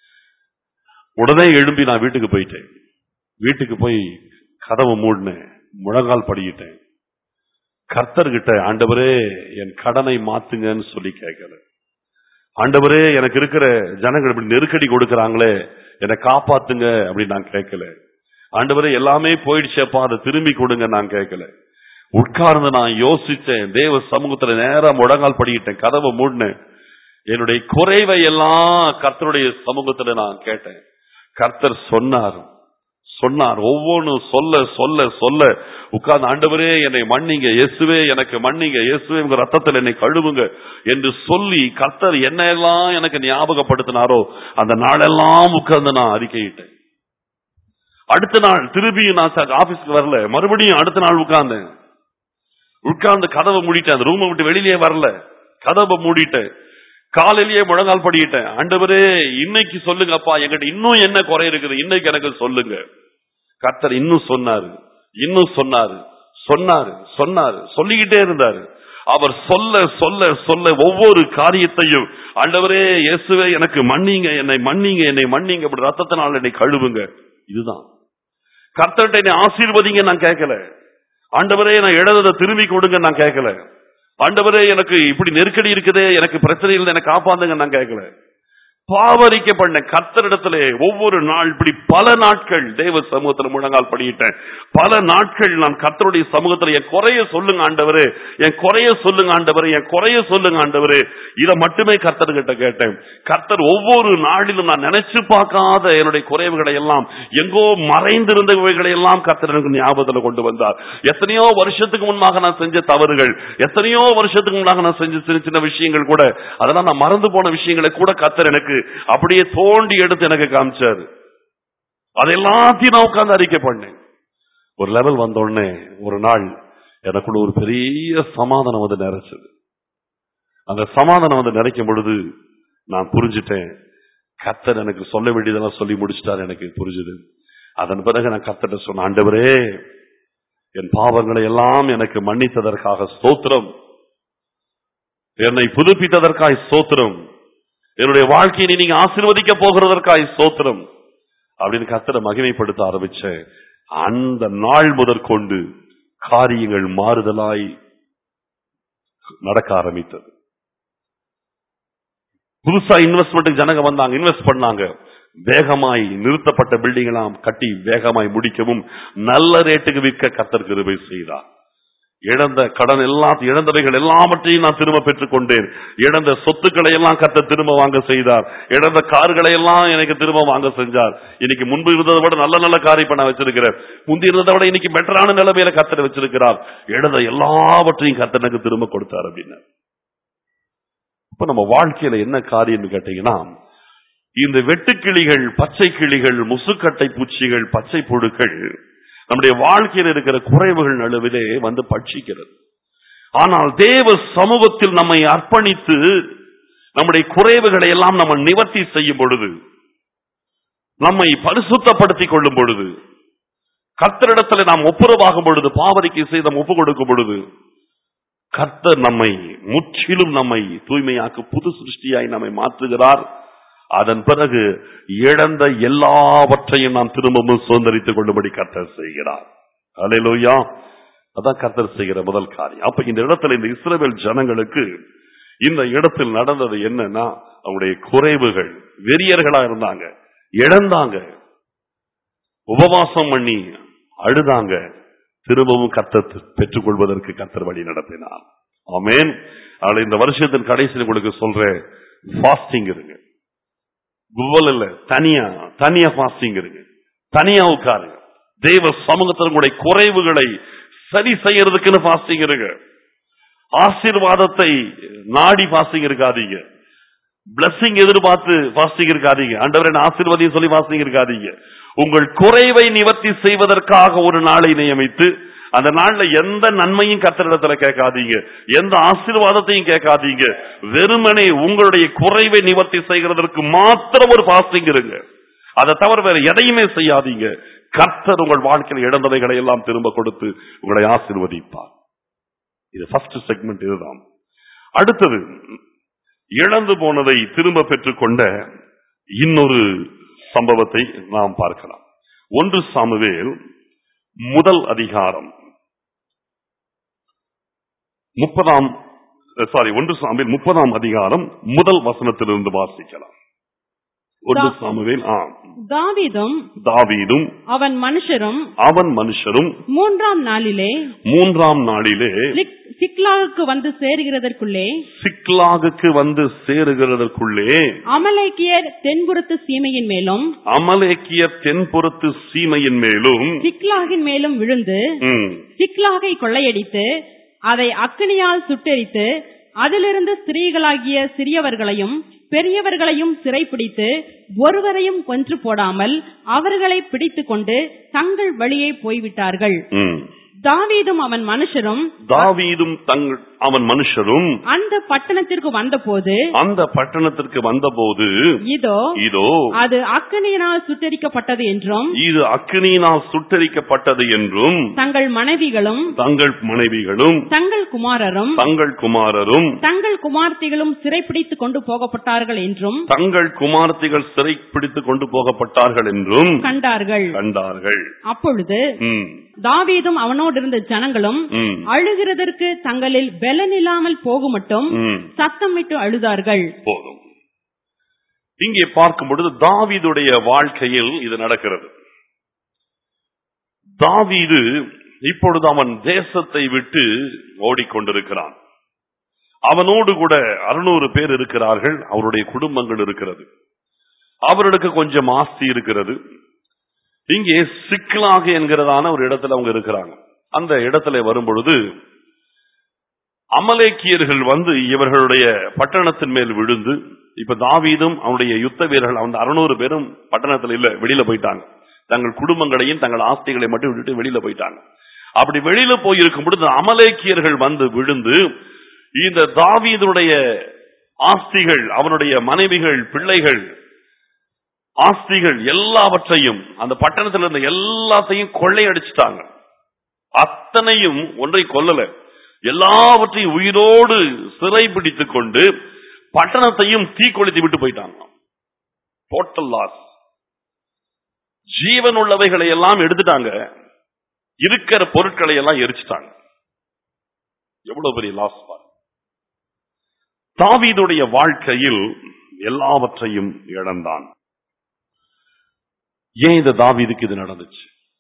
உடனே எழும்பி நான் வீட்டுக்கு போயிட்டேன் வீட்டுக்கு போய் கதவு மூடினேன் முழங்கால் படிக்கிட்டேன் கர்த்தர்கிட்ட ஆண்டவரே என் கடனை மாத்துங்கன்னு சொல்லி கேட்கிறேன் ஆண்டவரே எனக்கு இருக்கிற ஜனங்கள் இப்படி நெருக்கடி கொடுக்கறாங்களே என்னை காப்பாத்துங்க அப்படின்னு நான் கேட்கல ஆண்டவரே எல்லாமே போயிடுச்சேப்பா அதை திரும்பி கொடுங்க நான் கேட்கல உட்கார்ந்து நான் யோசிச்சேன் தேவ சமூகத்துல நேரா முழங்கால் படிக்கிட்டேன் கதவை மூடினேன் என்னுடைய குறைவை எல்லாம் கர்த்தருடைய சமூகத்துல நான் கேட்டேன் கர்த்தர் சொன்னார் சொன்னார் ஒவ்வொன்றும் சொல்ல சொல்ல சொல்ல உட்கார்ந்து ஆண்டவரே என்னை மன்னிங்க இயேசுவே எனக்கு மன்னிங்க இயேசுவே உங்க ரத்தத்தில் என்னை கழுவுங்க என்று சொல்லி கர்த்தர் என்ன எல்லாம் எனக்கு ஞாபகப்படுத்தினாரோ அந்த நாளெல்லாம் உட்கார்ந்து நான் அறிக்கையிட்டேன் அடுத்த நாள் திரும்பியும் நான் ச- ஆபீஸ்க்கு வரல மறுபடியும் அடுத்த நாள் உட்கார்ந்தேன் உட்கார்ந்து கதவை மூடிட்டேன் அந்த ரூமை விட்டு வெளியிலே வரல கதவை மூடிட்டேன் காலையிலேயே முழங்கால் படிக்கிட்டேன் ஆண்டவரே இன்னைக்கு சொல்லுங்கப்பா என்கிட்ட இன்னும் என்ன குறை இருக்குது இன்னைக்கு எனக்கு சொல்லுங்க கர்த்தர் இன்னும் சொன்னாரு இன்னும் சொன்னாரு சொன்னாரு சொன்னாரு சொல்லிக்கிட்டே இருந்தாரு அவர் சொல்ல சொல்ல சொல்ல ஒவ்வொரு காரியத்தையும் ஆண்டவரே இயேசுவே எனக்கு மன்னிங்க என்னை மன்னிங்க என்னை மன்னிங்க அப்படி ரத்தத்தினால் என்னை கழுவுங்க இதுதான் கர்த்தர்கிட்ட என்னை ஆசீர்வதிங்க நான் கேட்கல ஆண்டவரே நான் எழுததை திரும்பி கொடுங்க நான் கேட்கல ஆண்டவரே எனக்கு இப்படி நெருக்கடி இருக்குதே எனக்கு பிரச்சனை இல்லை எனக்கு காப்பாந்துங்க நான் கேட்கல பாவரிக்க பண்ண கர்த்தரிடத்திலே ஒவ்வொரு நாள் இப்படி பல நாட்கள் தேவ சமூகத்தில் முழங்கால் படியிட்டேன் பல நாட்கள் நான் கர்த்தருடைய சமூகத்தில் என் குறைய சொல்லுங்க ஆண்டவரே என் குறைய சொல்லுங்க ஆண்டவரே என் குறைய சொல்லுங்க ஆண்டவரே இதை மட்டுமே கர்த்தர்கிட்ட கேட்டேன் கர்த்தர் ஒவ்வொரு நாளிலும் நான் நினைச்சு பார்க்காத என்னுடைய குறைவுகளை எல்லாம் எங்கோ மறைந்திருந்தவைகளை எல்லாம் கர்த்தர் எனக்கு ஞாபகத்தில் கொண்டு வந்தார் எத்தனையோ வருஷத்துக்கு முன்பாக நான் செஞ்ச தவறுகள் எத்தனையோ வருஷத்துக்கு முன்பாக நான் செஞ்ச சின்ன சின்ன விஷயங்கள் கூட அதெல்லாம் நான் மறந்து போன விஷயங்களை கூட கர்த்தர் எனக்கு அப்படியே தோண்டி எடுத்து எனக்கு காமிச்சாரு அது எல்லாத்தையும் நான் உட்கார்ந்து அறிக்கை பண்ணேன் ஒரு லெவல் வந்த உடனே ஒரு நாள் எனக்குள்ள ஒரு பெரிய சமாதானம் வந்து நிறைச்சது அந்த சமாதானம் வந்து நிறைக்கும் பொழுது நான் புரிஞ்சுட்டேன் கர்த்தர் எனக்கு சொல்ல வேண்டியதெல்லாம் சொல்லி முடிச்சிட்டார் எனக்கு புரிஞ்சுது அதன் பிறகு நான் கர்த்தர்ட்ட சொன்ன ஆண்டவரே என் பாவங்களை எல்லாம் எனக்கு மன்னித்ததற்காக ஸ்தோத்திரம் என்னை புதுப்பித்ததற்காய் ஸ்தோத்திரம் என்னுடைய வாழ்க்கையை நீங்க ஆசீர்வதிக்க போகிறதற்காய் ஸ்தோத்திரம் அப்படின்னு கர்த்தரை மகிமைப்படுத்த ஆரம்பிச்சேன் அந்த நாள் முதற்கொண்டு காரியங்கள் மாறுதலாய் நடக்க ஆரம்பித்தது புதுசா இன்வெஸ்ட்மெண்ட்டுக்கு ஜனங்க வந்தாங்க இன்வெஸ்ட் பண்ணாங்க வேகமாய் நிறுத்தப்பட்ட பில்டிங் எல்லாம் கட்டி வேகமாய் முடிக்கவும் நல்ல ரேட்டுக்கு விற்க கத்தர் கிருபை செய்தார் இழந்த கடன் எல்லாம் இழந்தவைகள் எல்லாவற்றையும் நான் திரும்ப பெற்றுக் கொண்டேன் இழந்த சொத்துக்களை எல்லாம் கத்த திரும்ப வாங்க செய்தார் இழந்த கார்களை எல்லாம் எனக்கு திரும்ப வாங்க செஞ்சார் இன்னைக்கு முன்பு இருந்ததை விட நல்ல நல்ல கார் இப்ப நான் வச்சிருக்கிறேன் முந்தி இருந்ததை விட இன்னைக்கு பெட்டரான நிலைமையில கத்தர் வச்சிருக்கிறார் இழந்த எல்லாவற்றையும் கத்தர் எனக்கு திரும்ப கொடுத்தார் அப்படின்னு இப்ப நம்ம வாழ்க்கையில என்ன காரியம்னு கேட்டீங்கன்னா இந்த வெட்டுக்கிளிகள் பச்சை கிளிகள் முசுக்கட்டை பூச்சிகள் பச்சை புழுக்கள் நம்முடைய வாழ்க்கையில் இருக்கிற குறைவுகள் நடுவிலே வந்து பட்சிக்கிறது ஆனால் தேவ சமூகத்தில் நம்மை அர்ப்பணித்து நம்முடைய குறைவுகளை எல்லாம் நம்ம நிவர்த்தி செய்யும் பொழுது நம்மை பரிசுத்தப்படுத்திக் கொள்ளும் பொழுது கர்த்தரிடத்தில் நாம் ஒப்புரவாகும் பொழுது பாவரிக்கை செய்து நாம் ஒப்பு கொடுக்கும் பொழுது கர்த்தர் நம்மை முற்றிலும் நம்மை தூய்மையாக்கு புது சிருஷ்டியாய் நம்மை மாற்றுகிறார் அதன் பிறகு இழந்த எல்லாவற்றையும் நாம் திரும்பவும் சுதந்திரித்துக் கொள்ளும்படி கர்த்தர் செய்கிறார் அலையிலோயா அதான் கர்த்தர் செய்கிற முதல் காரியம் அப்ப இந்த இடத்துல இந்த இஸ்ரவேல் ஜனங்களுக்கு இந்த இடத்தில் நடந்தது என்னன்னா அவங்களுடைய குறைவுகள் வெறியர்களா இருந்தாங்க இழந்தாங்க உபவாசம் பண்ணி அழுதாங்க திரும்பவும் கர்த்தர் பெற்றுக்கொள்வதற்கு கர்த்தர் வழி நடத்தினார் ஆமேன் ஆனா இந்த வருஷத்தின் கடைசியில் உங்களுக்கு சொல்றேன் ஃபாஸ்டிங் இருங்க குவல் இல்ல தனியா தனியா ஃபாஸ்டிங் இருங்க தனியா உட்காருங்க தெய்வ சமூகத்தில் உங்களுடைய குறைவுகளை சரி செய்யறதுக்குன்னு ஃபாஸ்டிங் இருங்க ஆசீர்வாதத்தை நாடி ஃபாஸ்டிங் இருக்காதீங்க பிளஸிங் எதிர்பார்த்து ஃபாஸ்டிங் இருக்காதீங்க ஆண்டவரை ஆசீர்வாதியும் சொல்லி ஃபாஸ்டிங் இருக்காதீங்க உங்கள் குறைவை நிவர்த்தி செய்வதற்காக ஒரு நாளை நியமித்து அந்த நாள்ல எந்த நன்மையும் கத்திரிடத்துல கேட்காதீங்க எந்த ஆசீர்வாதத்தையும் கேட்காதீங்க வெறுமனே உங்களுடைய குறைவை நிவர்த்தி செய்கிறதற்கு மாத்திரம் ஒரு பாஸ்டிங் இருங்க அதை தவிர வேற எதையுமே செய்யாதீங்க கர்த்தர் உங்கள் வாழ்க்கையில் இழந்தவைகளை எல்லாம் திரும்ப கொடுத்து உங்களை ஆசீர்வதிப்பார் இது ஃபர்ஸ்ட் செக்மெண்ட் இதுதான் அடுத்தது இழந்து போனதை திரும்ப பெற்றுக்கொண்ட இன்னொரு சம்பவத்தை நாம் பார்க்கலாம் ஒன்று சாமுவேல் முதல் அதிகாரம் முப்பதாம் சாரி ஒன்று சாமுவேல் முப்பதாம் அதிகாரம் முதல் வசனத்திலிருந்து வாசிக்கலாம் ஒன்று தா- சாமுவேல் ஆ தாவீதும் தாவீதும் அவன் மனுஷரும் அவன் மனுஷரும் மூன்றாம் நாளிலே மூன்றாம் நாளிலே சிக்- சிக்லாகுக்கு வந்து சேருகிறதற்குள்ளே சிக்லாகுக்கு வந்து சேருகிறதற்குள்ளே அமலேக்கியர் தென்புறத்து சீமையின் மேலும் அமலேக்கிய தென்புறத்து சீமையின் மேலும் சிக்லாகின் மேலும் விழுந்து ம், சிக்லாகை கொள்ளையடித்து அதை அக்கினியால் சுட்டெரித்து அதிலிருந்து ஸ்திரீகளாகிய சிறியவர்களையும் பெரியவர்களையும் சிறைப்பிடித்து ஒருவரையும் கொன்று போடாமல் அவர்களை பிடித்துக் கொண்டு தங்கள் வழியே போய்விட்டார்கள் ம். தாவீதும் அவன் மனுஷரும் தாவீதும் தங்கள் அவன் மனுஷரும் அந்த பட்டணத்திற்கு வந்தபோது அந்த பட்டணத்திற்கு வந்தபோது இதோ இதோ அது அக்கினியினால் சுட்டெரிக்கப்பட்டது என்றும் இது அக்கினியினால் சுட்டரிக்கப்பட்டது என்றும் தங்கள் மனைவிகளும் தங்கள் மனைவிகளும் தங்கள் குமாரரும் தங்கள் குமாரரும் தங்கள் குமார்த்திகளும் சிறைப்பிடித்துக் கொண்டு போகப்பட்டார்கள் என்றும் தங்கள் குமாரத்திகள் சிறை பிடித்துக் கொண்டு போகப்பட்டார்கள் என்றும் கண்டார்கள் கண்டார்கள் அப்பொழுது ம், தாவீதும் அவனோடு இருந்த ஜனங்களும் ம், அழுகிறதற்கு தங்களில் பலனில்லாமல் போகுமட்டும் ம். சத்தமிட்டு அழுதார்கள் போதும் இங்கே பார்க்கும் பொழுது தாவீதுடைய வாழ்க்கையில் இது நடக்கிறது தாவீது இப்பொழுது அவன் தேசத்தை விட்டு ஓடிக்கொண்டிருக்கிறான் அவனோடு கூட அறுநூறு பேர் இருக்கிறார்கள் அவருடைய குடும்பங்கள் இருக்கிறது அவர்களுக்கு கொஞ்சம் ஆஸ்தி இருக்கிறது இங்கே சிக்கலாக என்கிறதான ஒரு இடத்துல அவங்க இருக்கிறாங்க அந்த இடத்துல வரும்பொழுது அமலேக்கியர்கள் வந்து இவர்களுடைய பட்டணத்தின் மேல் விழுந்து இப்ப தாவீதும் அவனுடைய யுத்த வீரர்கள் அந்த அறுநூறு பேரும் பட்டணத்துல இல்ல வெளியில போயிட்டாங்க தங்கள் குடும்பங்களையும் தங்கள் ஆஸ்திகளை மட்டும் விட்டுட்டு வெளியில போயிட்டாங்க அப்படி வெளியில போயிருக்கும் பொழுது அமலேக்கியர்கள் வந்து விழுந்து இந்த தாவீதுடைய ஆஸ்திகள் அவனுடைய மனைவிகள் பிள்ளைகள் ஆஸ்திகள் எல்லாவற்றையும் அந்த பட்டணத்தில் இருந்த எல்லாத்தையும் கொள்ளையடிச்சிட்டாங்க அத்தனையும் ஒன்றை கொல்லல எல்லாவற்றையும் உயிரோடு சிறை பிடித்துக் கொண்டு பட்டணத்தையும் தீக்கொளுத்தி விட்டு போயிட்டாங்க டோட்டல் லாஸ் ஜீவன் உள்ளவைகளை எல்லாம் எடுத்துட்டாங்க இருக்கிற பொருட்களை எல்லாம் எரிச்சிட்டாங்க எவ்வளவு பெரிய லாஸ் பாரு தாவீதுடைய வாழ்க்கையில் எல்லாவற்றையும் இழந்தான் ஏன் இந்த தாவீதுக்கு இது நடந்துச்சு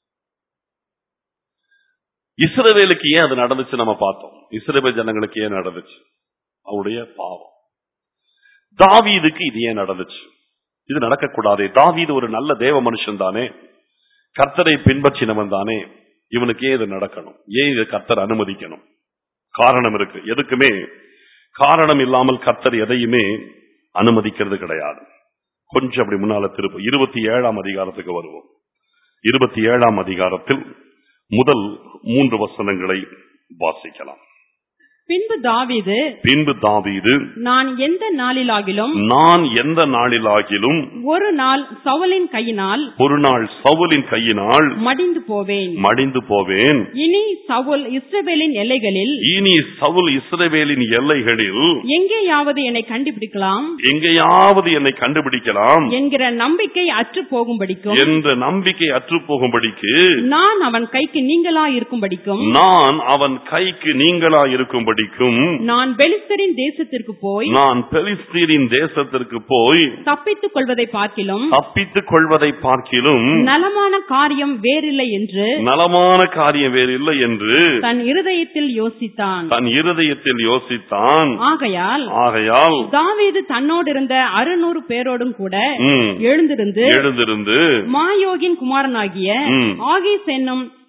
இஸ்ரவேலுக்கு ஏன் அது நடந்துச்சு நம்ம பார்த்தோம் இஸ்ரவேல் ஜனங்களுக்கு ஏன் நடந்துச்சு அவருடைய பாவம் தாவீதுக்கு இது ஏன் நடந்துச்சு இது நடக்கக்கூடாதே தாவீது ஒரு நல்ல தேவ மனுஷன் தானே கர்த்தரை பின்பற்றினவன் தானே இவனுக்கு ஏன் இது நடக்கணும் ஏன் இது கர்த்தர் அனுமதிக்கணும் காரணம் இருக்கு எதுக்குமே காரணம் இல்லாமல் கர்த்தர் எதையுமே அனுமதிக்கிறது கிடையாது கொஞ்சம் அப்படி முன்னால திருப்ப இருபத்தி ஏழாம் அதிகாரத்துக்கு வருவோம் இருபத்தி ஏழாம் அதிகாரத்தில் முதல் மூன்று வசனங்களை வாசிக்கலாம் பின்பு தாவீது பின்பு தாவீது நான் எந்த நாளிலாகிலும் நான் எந்த நாளிலாகிலும் ஒரு நாள் சவுலின் கையினால் ஒரு நாள் சவுலின் கையினால் மடிந்து போவேன் மடிந்து போவேன் இனி சவுல் இஸ்ரவேலின் எல்லைகளில் இனி சவுல் இஸ்ரவேலின் எல்லைகளில் எங்கேயாவது என்னை கண்டுபிடிக்கலாம் எங்கேயாவது என்னை கண்டுபிடிக்கலாம் என்கிற நம்பிக்கை அற்று போகும்படிக்கும் என்ற நம்பிக்கை அற்றுப்போகும்படிக்கு நான் அவன் கைக்கு நீங்களா இருக்கும்படிக்கும் நான் அவன் கைக்கு நீங்களா இருக்கும்படிக்கும் நான் பெலிஸ்தரின் தேசத்திற்கு போய் நான் பெலிஸ்தீரின் தேசத்திற்கு போய் தப்பித்துக் கொள்வதை பார்க்கிலும் தப்பித்துக் கொள்வதை பார்க்கிலும் நலமான காரியம் வேறில்லை என்று நலமான காரியம் வேறு இல்லை என்று தன் இருதயத்தில் யோசித்தான் தன் இருதயத்தில் யோசித்தான் ஆகையால் ஆகையால் தாவீது தன்னோடு இருந்த அறுநூறு பேரோடும் கூட ம், எழுந்திருந்து எழுந்திருந்து மாயோகின் குமாரனாகிய ம். ஆகீஸ் என்னும்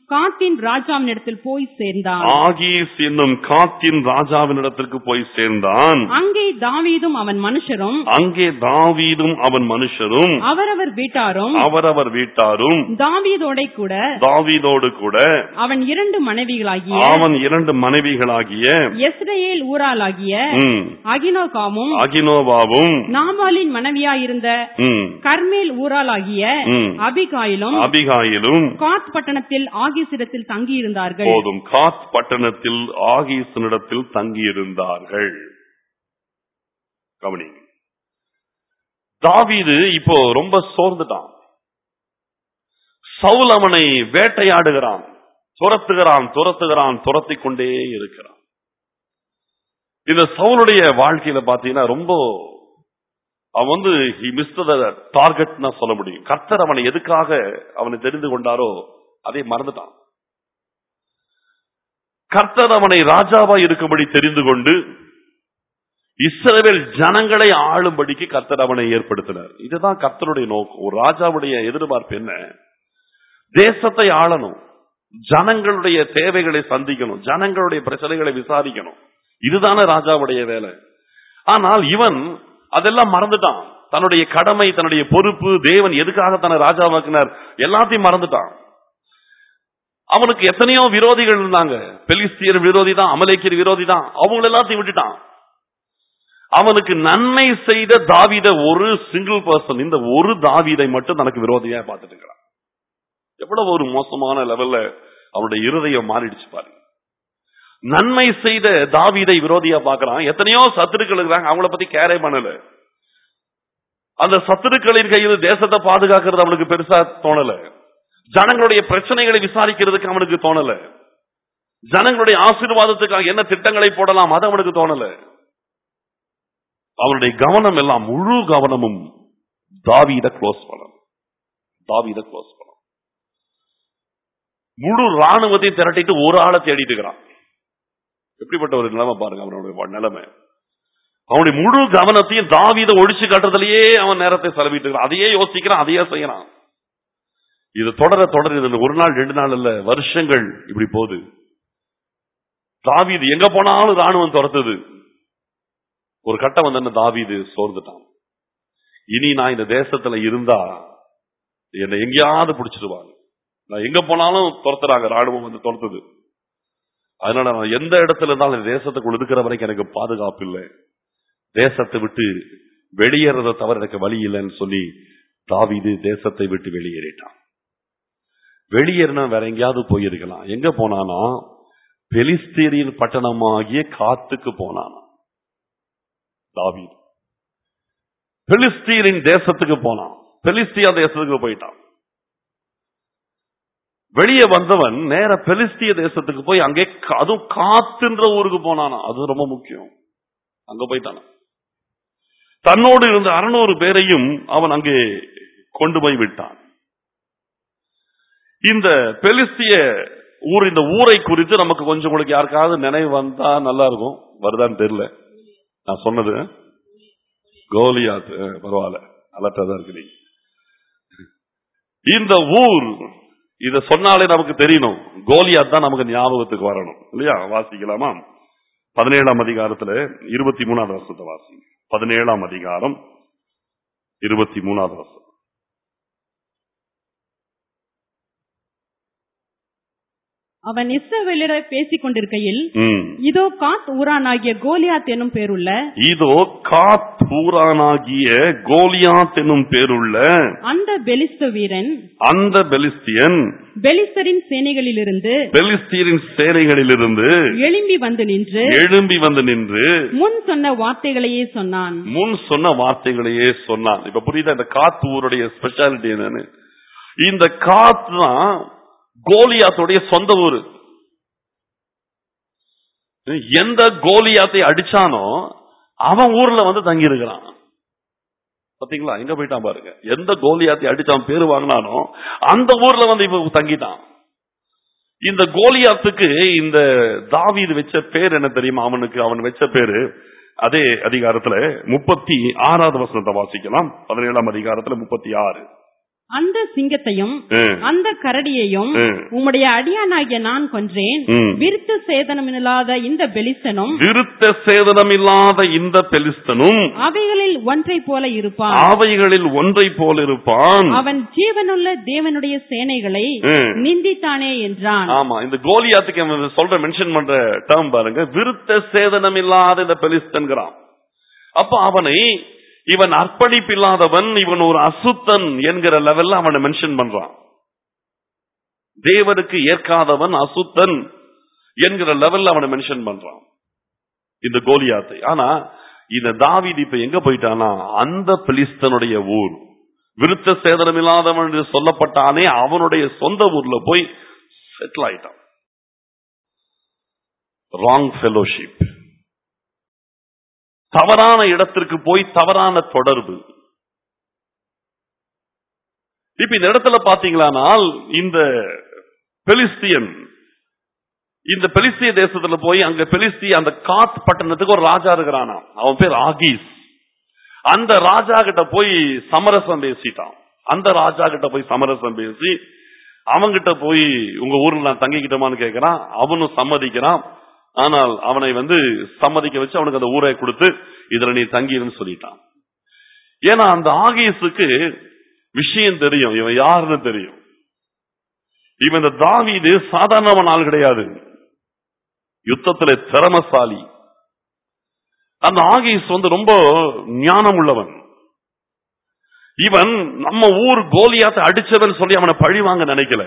காத்தின் ராஜாவினிடத்தில் போய் சேர்ந்தான் ஆகீஸ் என்னும் காத்தின் ராஜாவினிடத்திற்கு போய் சேர்ந்தான் அங்கே தாவீதும் அவன் மனுஷரும் அங்கே தாவீதும் அவன் மனுஷரும் அவரவர் வீட்டாரும் அவரவர் வீட்டாரும் தாவீதோட கூட தாவீதோடு கூட அவன் இரண்டு மனைவிகளாகிய அவன் இரண்டு மனைவிகளாகிய எஸ்ரேல் ஊராளாகிய ம், அகினோகாமும் அகினோவாவும் நாபாலின் மனைவியாயிருந்த ம், கர்மேல் ஊராளாகிய ம், அபிகாயிலும் அபிகாயிலும் காத் பட்டணத்தில் ஆகிசிடத்தில் தங்கியிருந்தார்கள் போதும் காத் பட்டணத்தில் ஆகீசனிடத்தில் தங்கியிருந்தார்கள் கவனி தாவீது இப்போ ரொம்ப சோர்ந்துட்டான் சவுல் அவனை வேட்டையாடுகிறான் துரத்துகிறான் துரத்துகிறான் துரத்திக் கொண்டே இருக்கிறான் இந்த சவுலுடைய வாழ்க்கையில பாத்தீங்கன்னா ரொம்ப அவன் வந்து he missed the target சொல்ல முடியும் கர்த்தர் அவனை எதுக்காக அவனை தெரிந்து கொண்டாரோ அதை மறந்துட்டான் கர்த்தர் அவனை ராஜாவா இருக்கும்படி தெரிந்து கொண்டு இஸ்ரவேல் ஜனங்களை ஆளும்படிக்கு கர்த்தர் அவனை ஏற்படுத்தினார் இதுதான் கர்த்தருடைய நோக்கம் ஒரு ராஜாவுடைய எதிர்பார்ப்பு என்ன தேசத்தை ஆளணும் ஜனங்களுடைய தேவைகளை சந்திக்கணும் ஜனங்களுடைய பிரச்சனைகளை விசாரிக்கணும் இதுதானே ராஜாவுடைய வேலை ஆனால் இவன் அதெல்லாம் மறந்துட்டான் தன்னுடைய கடமை தன்னுடைய பொறுப்பு தேவன் எதுக்காக தன்னை ராஜாவாக்கினார் எல்லாத்தையும் மறந்துட்டான் அவனுக்கு எத்தனையோ விரோதிகள் இருந்தாங்க பெலிஸ்தியர் விரோதி தான் அமலேக்கியர் விரோதி தான் அவங்க எல்லாத்தையும் விட்டுட்டான் அவனுக்கு நன்மை செய்த தாவீத ஒரு சிங்கிள் பர்சன் இந்த ஒரு தாவீதை மட்டும் தனக்கு விரோதியா பார்த்துட்டு இருக்கிறான் எவ்வளவு ஒரு மோசமான லெவல்ல அவனுடைய இருதயம் மாறிடுச்சு பாருங்க நன்மை செய்த தாவீதை விரோதியா பார்க்கறான் எத்தனையோ சத்துருக்கள் இருக்கிறாங்க அவங்கள பத்தி கேரே பண்ணல அந்த சத்துருக்களின் கையில் தேசத்தை பாதுகாக்கிறது அவனுக்கு பெருசா தோணல ஜனங்களுடைய பிரச்சனைகளை விசாரிக்கிறதுக்கு அவனுக்கு தோணல ஜனங்களுடைய ஆசீர்வாதத்துக்காக என்ன திட்டங்களை போடலாம் அது அவனுக்கு தோணல அவனுடைய கவனம் எல்லாம் முழு கவனமும் தாவீத க்ளோஸ் பண்ணணும் தாவீத க்ளோஸ் பண்ணணும் முழு ராணுவத்தையும் திரட்டிட்டு ஒரு ஆளை தேடிட்டு இருக்கிறான் எப்படிப்பட்ட ஒரு நிலைமை பாருங்க அவனுடைய நிலைமை அவனுடைய முழு கவனத்தையும் தாவீத ஒழிச்சு காட்டுறதுலயே அவன் நேரத்தை செலவிட்டு இருக்கிறான் அதையே யோசிக்கிறான் அதையே செய்யறான் இது தொடர தொடர இது ஒரு நாள் ரெண்டு நாள் இல்ல வருஷங்கள் இப்படி போகுது தாவீது எங்க போனாலும் ராணுவம் துரத்துது ஒரு கட்டம் வந்து தாவீது சோர்ந்துட்டான் இனி நான் இந்த தேசத்துல இருந்தா என்னை எங்கேயாவது பிடிச்சிருவாங்க நான் எங்க போனாலும் துரத்துறாங்க ராணுவம் வந்து துரத்துது அதனால நான் எந்த இடத்துல இருந்தாலும் இந்த தேசத்துக்குள்ள இருக்கிற வரைக்கும் எனக்கு பாதுகாப்பு இல்லை தேசத்தை விட்டு வெளியேறதை தவிர எனக்கு வழி இல்லைன்னு சொல்லி தாவீது தேசத்தை விட்டு வெளியேறிட்டான் வெளியேறினா வேற எங்கேயாவது போயிருக்கலாம் எங்க போனானா பெலிஸ்தீரியின் பட்டணமாகிய காத்துக்கு போனானா தாவீது பெலிஸ்தீரின் தேசத்துக்கு போனான் பெலிஸ்தியா தேசத்துக்கு போயிட்டான் வெளியே வந்தவன் நேர பெலிஸ்திய தேசத்துக்கு போய் அங்கே கா- அதுவும் காத்துன்ற ஊருக்கு போனானா அது ரொம்ப முக்கியம் அங்க போயிட்டான தன்னோடு இருந்த அறுநூறு பேரையும் அவன் அங்கே கொண்டு போய் விட்டான் இந்த பெலிஸ்திய ஊர் இந்த ஊரை குறித்து நமக்கு கொஞ்சம் உங்களுக்கு யாருக்காவது நினைவு வந்தா நல்லா இருக்கும் வருதான்னு தெரியல நான் சொன்னது கோலியாத் அஹ், பரவாயில்ல அலர்ட்டா தான் இருக்கு நீங்க இந்த ஊர் இத சொன்னாலே நமக்கு தெரியணும் கோலியாத் தான் நமக்கு ஞாபகத்துக்கு வரணும் இல்லையா வாசிக்கலாமா பதினேழாம் அதிகாரத்துல இருபத்தி மூணாவது வருஷத்தை வாசி பதினேழாம் அதிகாரம் இருபத்தி மூணாவது வருஷம் அவன் இஸ்ரவேலர பேசிக் கொண்டிருக்கையில் ம். இதோ காத் ஊரானாகிய கோலியாத் என்னும் பேருள்ள இதோ காத்தூரானாகிய கோலியாத் என்னும் பேருள்ள அந்த பெலிஸ்த வீரன் அந்த பெலிஸ்தியன் பெலிஸ்தரின் சேனைகளிலிருந்து பெலிஸ்தீரின் சேனைகளிலிருந்து எழும்பி வந்து நின்று எழும்பி வந்து நின்று முன் சொன்ன வார்த்தைகளையே சொன்னான் முன் சொன்ன வார்த்தைகளையே சொன்னான் இப்ப புரியுதா இந்த காத்து ஊருடைய ஸ்பெஷாலிட்டி என்னன்னு இந்த காத்து தான் கோலியாத்துடைய சொந்த ஊரு எந்த கோலியாத்தை அடிச்சானோ அவன் ஊர்ல வந்து தங்கி இருக்கிறான் பாத்தீங்களா எங்க போயிட்டான் பாருங்க எந்த கோலியாத்தை அடிச்சான் பேரு வாங்கினானோ அந்த ஊர்ல வந்து இப்ப தங்கிட்டான் இந்த கோலியாத்துக்கு இந்த தாவீது வச்ச பேர் என்ன தெரியுமா அவனுக்கு அவன் வச்ச பேரு அதே அதிகாரத்துல முப்பத்தி ஆறாவது வசனத்தை வாசிக்கலாம் பதினேழாம் அதிகாரத்துல முப்பத்தி ஆறு அந்த சிங்கத்தையும் ம், அந்த கரடியையும் ம், உம்முடைய அடியானாகிய நான் கொன்றேன் ம். விருத்து சேதனமில்லாத இந்த பெலிஸ்தனும் விருத்த சேதனமில்லாத இந்த பெலிஸ்தனும் அவைகளில் ஒன்றை போல இருப்பான் ஆவைகளில் ஒன்றை போல் இருப்பான் அவன் ஜீவனுள்ள தேவனுடைய சேனைகளை ம். நிந்தித்தானே என்றான் ஆமா இந்த கோலியாத்துக்கு அவன் சொல்ற மென்ஷன் பண்ற டேர்ம் பாருங்க விருத்த சேதனம் இல்லாத இந்த பெலிஸ்தன்கிறான் அப்ப அவனை இவன் அர்ப்பணிப்பில்லாதவன் இவன் ஒரு அசுத்தன் என்கிற லெவல்ல அவனை மென்ஷன் பண்றான் தேவனுக்கு ஏற்காதவன் அசுத்தன் என்கிற லெவல்ல அவனை மென்ஷன் பண்றான் இந்த கோலியாத்தை ஆனா இந்த தாவீது இப்ப எங்க போயிட்டானா அந்த பெலிஸ்தனுடைய ஊர் விருத்த சேதனம் இல்லாதவன் என்று சொல்லப்பட்டானே அவனுடைய சொந்த ஊர்ல போய் செட்டில் ஆயிட்டான் ராங் ஃபெலோஷிப் தவறான இடத்திற்கு போய் தவறான தொடர்பு இப்ப இந்த இடத்துல பாத்தீங்களானால் இந்த பெலிஸ்தியன் இந்த பெலிஸ்திய தேசத்துல போய் அங்க பெலிஸ்திய அந்த காத் பட்டணத்துக்கு ஒரு ராஜா இருக்கிறானா அவன் பேர் ஆகீஸ் அந்த ராஜா கிட்ட போய் சமரசம் பேசிட்டான் அந்த ராஜா கிட்ட போய் சமரசம் பேசி அவங்கிட்ட போய் உங்க ஊர்ல நான் தங்கிக்கிட்டோமான்னு கேட்கிறான் அவனும் சம்மதிக்கிறான் ஆனால் அவனை வந்து சம்மதிக்க வச்சு அவனுக்கு அந்த ஊரை கொடுத்து இதுல நீ தங்கிருன்னு சொல்லிட்டான் ஏன்னா அந்த ஆகீஸுக்கு விஷயம் தெரியும் இவன் யாருன்னு தெரியும் இவன் இந்த தாவீது சாதாரணமான ஆள் கிடையாது யுத்தத்துல திறமசாலி அந்த ஆகீஸ் வந்து ரொம்ப ஞானம் உள்ளவன் இவன் நம்ம ஊர் கோலியாத்தை அடிச்சவன் சொல்லி அவனை பழி வாங்க நினைக்கல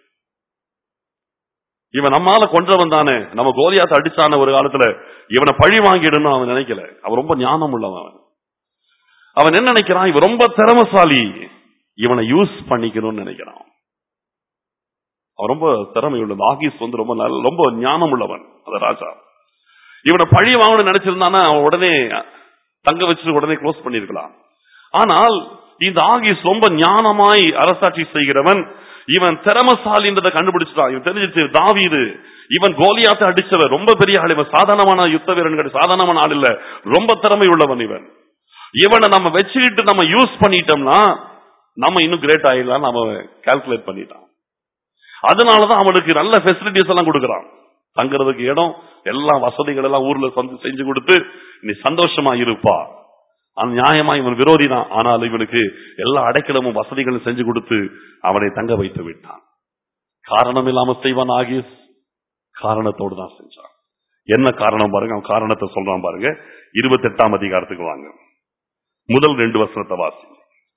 இவன் நம்மால கொன்றவன் தானே நம்ம கோலியாத்தை அடிச்சான ஒரு காலத்துல இவனை பழி வாங்கிடணும் அவன் நினைக்கல அவன் ரொம்ப ஞானம் உள்ளவன் அவன் அவன் என்ன நினைக்கிறான் இவன் ரொம்ப திறமசாலி இவனை யூஸ் பண்ணிக்கணும்னு நினைக்கிறான் அவன் ரொம்ப திறமை உள்ளது ஆகீஸ் வந்து ரொம்ப நல்ல ரொம்ப ஞானம் உள்ளவன் அந்த ராஜா இவனை பழி வாங்கணும்னு நினைச்சிருந்தானா அவன் உடனே தங்க வச்சு உடனே க்ளோஸ் பண்ணிருக்கலாம் ஆனால் இந்த ஆகீஸ் ரொம்ப ஞானமாய் அரசாட்சி செய்கிறவன் இவன் திறமசாலின்றதை கண்டுபிடிச்சிட்டான் இவன் தெரிஞ்சிச்சு தாவீது இவன் கோலியாத்தை அடிச்சவன் ரொம்ப பெரிய ஆள் இவன் சாதாரணமான யுத்த வீரன் கிடையாது சாதாரணமான ஆள் இல்ல ரொம்ப திறமை உள்ளவன் இவன் இவனை நம்ம வச்சுக்கிட்டு நம்ம யூஸ் பண்ணிட்டோம்னா நம்ம இன்னும் கிரேட் ஆயிடலாம் நம்ம கால்குலேட் பண்ணிட்டான் அதனாலதான் அவனுக்கு நல்ல ஃபெசிலிட்டிஸ் எல்லாம் கொடுக்கறான் தங்குறதுக்கு இடம் எல்லா வசதிகள் எல்லாம் ஊர்ல வந்து செஞ்சு கொடுத்து நீ சந்தோஷமா இருப்பா அந்த நியாயமா இவன் விரோதி தான் ஆனால் இவனுக்கு எல்லா அடைக்கலமும் வசதிகளும் செஞ்சு கொடுத்து அவனை தங்க வைத்து விட்டான் காரணம் இல்லாம செய்வான் ஆகிஸ் காரணத்தோடு தான் செஞ்சான் என்ன காரணம் பாருங்க அவன் காரணத்தை சொல்றான் பாருங்க இருபத்தி எட்டாம் அதிகாரத்துக்கு வாங்க முதல் ரெண்டு வசனத்தை வாசி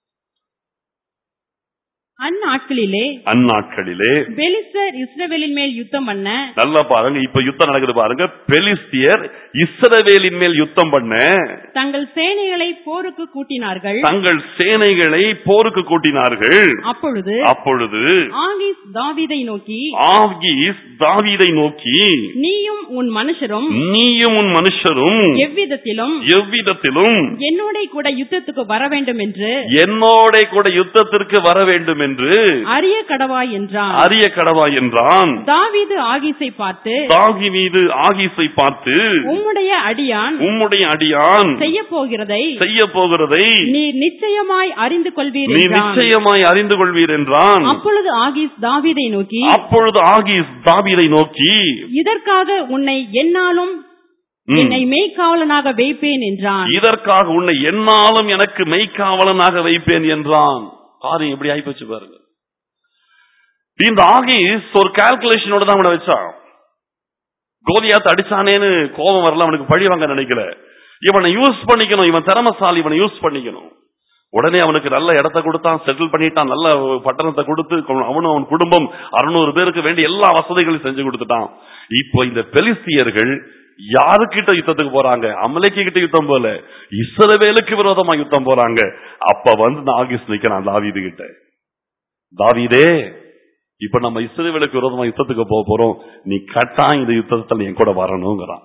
அந்நாட்களிலே அந்நாட்களிலே பெலிஸ்தர் இஸ்ரவேலின் மேல் யுத்தம் பண்ண நல்லா பாருங்க இப்ப யுத்தம் நடக்குது பாருங்க பெலிஸ்தியர் இஸ்ரவேலின் மேல் யுத்தம் பண்ண தங்கள் சேனைகளை போருக்கு கூட்டினார்கள் தங்கள் சேனைகளை போருக்கு கூட்டினார்கள் அப்பொழுது அப்பொழுது ஆகீஸ் தாவீதை நோக்கி ஆகீஸ் தாவீதை நோக்கி நீயும் உன் மனுஷரும் நீயும் உன் மனுஷரும் எவ்விதத்திலும் எவ்விதத்திலும் என்னோட கூட யுத்தத்துக்கு வர வேண்டும் என்று என்னோட கூட யுத்தத்திற்கு வர வேண்டும் என்று அரிய கடவாய் என்றான் அரிய கடவா என்றான் தாவீது ஆகீஸை பார்த்து தாகி மீது ஆகீஸை பார்த்து உம்முடைய அடியான் உம்முடைய அடியான் செய்ய போகிறதை செய்ய போகிறதை நீர் நிச்சயமாய் அறிந்து கொள்வீர் நீ என்றான் நிச்சயமாய் அறிந்து கொள்வீர் என்றான் அப்பொழுது ஆகீஸ் தாவீதை நோக்கி அப்பொழுது ஆகீஸ் தாவீதை நோக்கி இதற்காக உன்னை என்னாலும் ம், என்னை மெய்க்காவலனாக வைப்பேன் என்றான் இதற்காக உன்னை என்னாலும் எனக்கு மெய்க்காவலனாக வைப்பேன் என்றான் காரியம் எப்படி ஆயிப்போச்சு பாருங்க இந்த ஆகீஸ் ஒரு கால்குலேஷனோட தான் அவனை வச்சான் கோலியாத்து அடிச்சானேன்னு கோபம் வரல அவனுக்கு பழி வாங்க நினைக்கல இவனை யூஸ் பண்ணிக்கணும் இவன் திறமசாலி இவனை யூஸ் பண்ணிக்கணும் உடனே அவனுக்கு நல்ல இடத்த கொடுத்தான் செட்டில் பண்ணிட்டான் நல்ல பட்டணத்தை கொடுத்து அவனும் அவன் குடும்பம் அறுநூறு பேருக்கு வேண்டிய எல்லா வசதிகளையும் செஞ்சு கொடுத்துட்டான் இப்போ இந்த பெலிஸ்தியர்கள் யாருக்கிட்ட யுத்தத்துக்கு போறாங்க அமலைக்கு கிட்ட யுத்தம் போல இஸ்ரவேலுக்கு விரோதமா யுத்தம் போறாங்க அப்ப வந்து இந்த ஆகிஸ் நிக்கிறான் தாவீது கிட்ட தாவீதே இப்ப நம்ம இஸ்ரவேலுக்கு விரோதமா யுத்தத்துக்கு போக போறோம் நீ கட்டாயம் இந்த யுத்தத்துல என் கூட வரணுங்கிறான்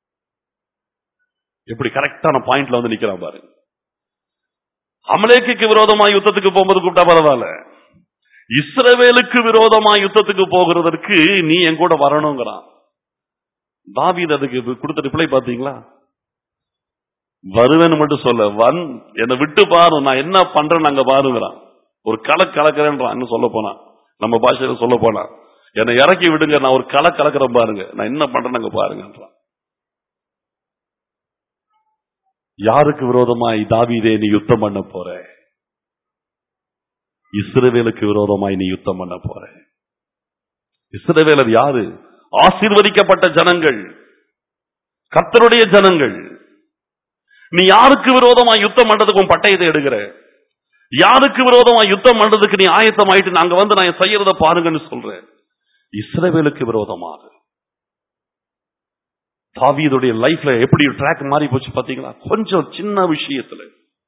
எப்படி கரெக்டான பாயிண்ட்ல வந்து நிக்கிறான் பாரு அமலேக்கு விரோதமா யுத்தத்துக்கு போகும்போது கூப்பிட்டா பரவாயில்ல இஸ்ரவேலுக்கு விரோதமா யுத்தத்துக்கு போகிறதற்கு நீ என் கூட வரணுங்கிறான் தாவீது அதுக்கு கொடுத்த ரிப்ளை பாத்தீங்களா வருவேன்னு மட்டும் சொல்ல வன் என்னை விட்டு பாரு நான் என்ன பண்றேன்னு அங்க பாருங்கிறான் ஒரு களை கலக்கிறேன்றான் இன்னும் சொல்ல போனா நம்ம பாஷையில சொல்ல போனா என்னை இறக்கி விடுங்க நான் ஒரு களை கலக்கிறேன் பாருங்க நான் என்ன பண்றேன்னு பாருங்கன்றான் யாருக்கு விரோதமாய் தாவீதே நீ யுத்தம் பண்ண போற இஸ்ரவேலுக்கு விரோதமாய் நீ யுத்தம் பண்ண போற இஸ்ரவேலர் யாரு ஆசீர்வதிக்கப்பட்ட ஜனங்கள் கர்த்தருடைய ஜனங்கள் நீ யாருக்கு விரோதமா யுத்தம் பண்றதுக்கு உன் பட்டயத்தை எடுக்கிற யாருக்கு விரோதமா யுத்தம் பண்றதுக்கு நீ ஆயத்தமாயிட்டு நாங்க வந்து நான் செய்யறத பாருங்கன்னு சொல்றேன் இஸ்ரவேலுக்கு விரோதமாக தாவீதுடைய லைஃப்ல எப்படி ட்ராக் மாறி போச்சு பாத்தீங்களா கொஞ்சம் சின்ன விஷயத்துல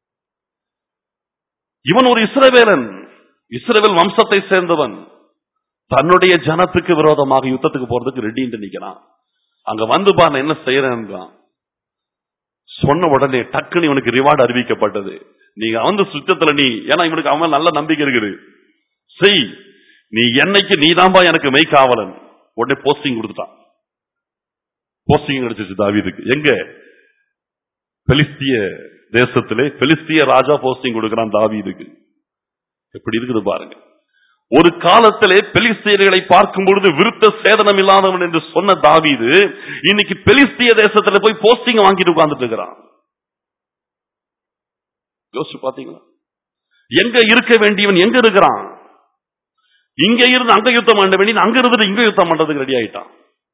இவன் ஒரு இஸ்ரவேலன் இஸ்ரவேல் வம்சத்தை சேர்ந்தவன் தன்னுடைய ஜனத்துக்கு விரோதமாக யுத்தத்துக்கு போறதுக்கு ரெடின்னு நிக்கிறான் அங்க வந்து பாரு நான் என்ன செய்யறேன்றான் சொன்ன உடனே டக்குன்னு இவனுக்கு ரிவார்டு அறிவிக்கப்பட்டது நீங்க வந்து சுத்தத்துல நீ ஏன்னா இவனுக்கு அவன் நல்ல நம்பிக்கை இருக்குது செய் நீ என்னைக்கு நீதான்பா எனக்கு மெய்காவலன் உடனே போஸ்டிங் கொடுத்துட்டான் போஸ்டிங் கிடைச்சிச்சு தாவீதுக்கு எங்க பெலிஸ்திய தேசத்திலே பெலிஸ்திய ராஜா போஸ்டிங் கொடுக்கிறான் தாவீதுக்கு எப்படி இருக்குது பாருங்க ஒரு காலத்திலே பெலிஸ்தியர்களை பார்க்கும் பொழுது விருத்த சேதனம் இல்லாதவன் என்று சொன்ன தாவீது இன்னைக்கு பெலிஸ்திய தேசத்துல போய் போஸ்டிங் வாங்கிட்டு உட்கார்ந்துட்டு இருக்கிறான் யோசிச்சு பாத்தீங்களா எங்க இருக்க வேண்டியவன் எங்க இருக்கிறான் இங்க இருந்து அங்க யுத்தம் பண்ண வேண்டியது அங்க இருந்து இங்க யுத்தம் பண்றதுக்கு ரெடி ஆயிட்டான்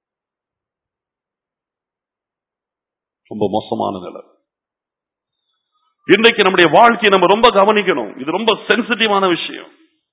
ரொம்ப மோசமான நிலை இன்றைக்கு நம்முடைய வாழ்க்கையை நம்ம ரொம்ப கவனிக்கணும் இது ரொம்ப சென்சிட்டிவான விஷயம்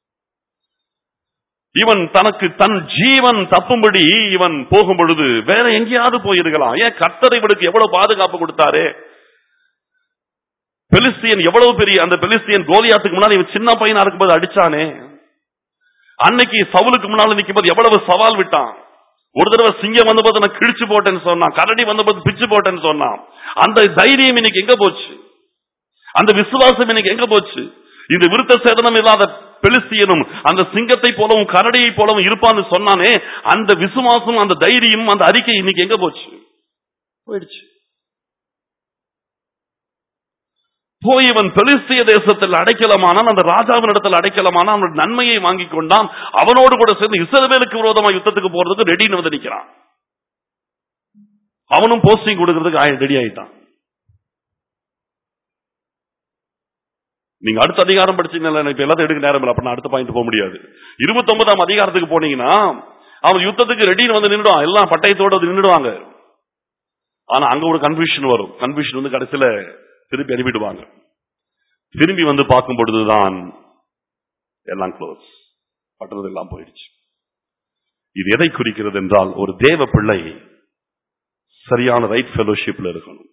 இவன் தனக்கு தன் ஜீவன் தப்பும்படி இவன் போகும் பொழுது வேற எங்கேயாவது போயிருக்கலாம் ஏன் கர்த்தர் இவனுக்கு எவ்வளவு பாதுகாப்பு கொடுத்தாரு பெலிஸ்தியன் எவ்வளவு பெரிய அந்த பெலிஸ்தியன் கோலியாத்துக்கு முன்னாடி இவன் சின்ன பையனா இருக்கும்போது அடிச்சானே அன்னைக்கு சவுலுக்கு முன்னால நிக்கும்போது எவ்வளவு சவால் விட்டான் ஒரு தடவை சிங்கம் வந்தபோது நான் கிழிச்சு போட்டேன்னு சொன்னான் கரடி வந்தபோது பிச்சு போட்டேன்னு சொன்னான் அந்த தைரியம் இன்னைக்கு எங்க போச்சு அந்த விசுவாசம் இன்னைக்கு எங்க போச்சு இந்த விருத்த சேதனம் இல்லாத பெலிஸ்தியனும் அந்த சிங்கத்தை போலவும் கரடியை போலவும் இருப்பான்னு சொன்னானே அந்த விசுவாசம் அந்த தைரியம் அந்த அறிக்கை இன்னைக்கு எங்க போச்சு போயிடுச்சு போய் இவன் பெலிஸ்திய தேசத்தில் அடைக்கலமானான் அந்த ராஜாவின் இடத்தில் அடைக்கலமானான் அவன் நன்மையை வாங்கி கொண்டான் அவனோடு கூட சேர்ந்து இஸ்ரவேலுக்கு விரோதமா யுத்தத்துக்கு போறதுக்கு ரெடின்னு வந்து நிக்கிறான் அவனும் போஸ்டிங் கொடுக்கறதுக்கு ரெடி ஆயிட்டான் நீங்க அடுத்த அதிகாரம் படிச்சீங்கன்னா இப்ப எல்லாத்தையும் எடுக்க நேரம் இல்லை அப்ப நான் அடுத்த பாயிண்ட் போக முடியாது இருபத்தி ஒன்பதாம் அதிகாரத்துக்கு போனீங்கன்னா அவன் யுத்தத்துக்கு ரெடின்னு வந்து நின்றுடுவான் எல்லாம் பட்டயத்தோட வந்து நின்றுடுவாங்க ஆனா அங்க ஒரு கன்ஃபியூஷன் வரும் கன்ஃபியூஷன் வந்து கடைசியில திருப்பி அனுப்பிடுவாங்க திரும்பி வந்து பார்க்கும் பொழுதுதான் எல்லாம் க்ளோஸ் பட்டது எல்லாம் போயிடுச்சு இது எதை குறிக்கிறது என்றால் ஒரு தேவ பிள்ளை சரியான ரைட் ஃபெலோஷிப்ல இருக்கணும்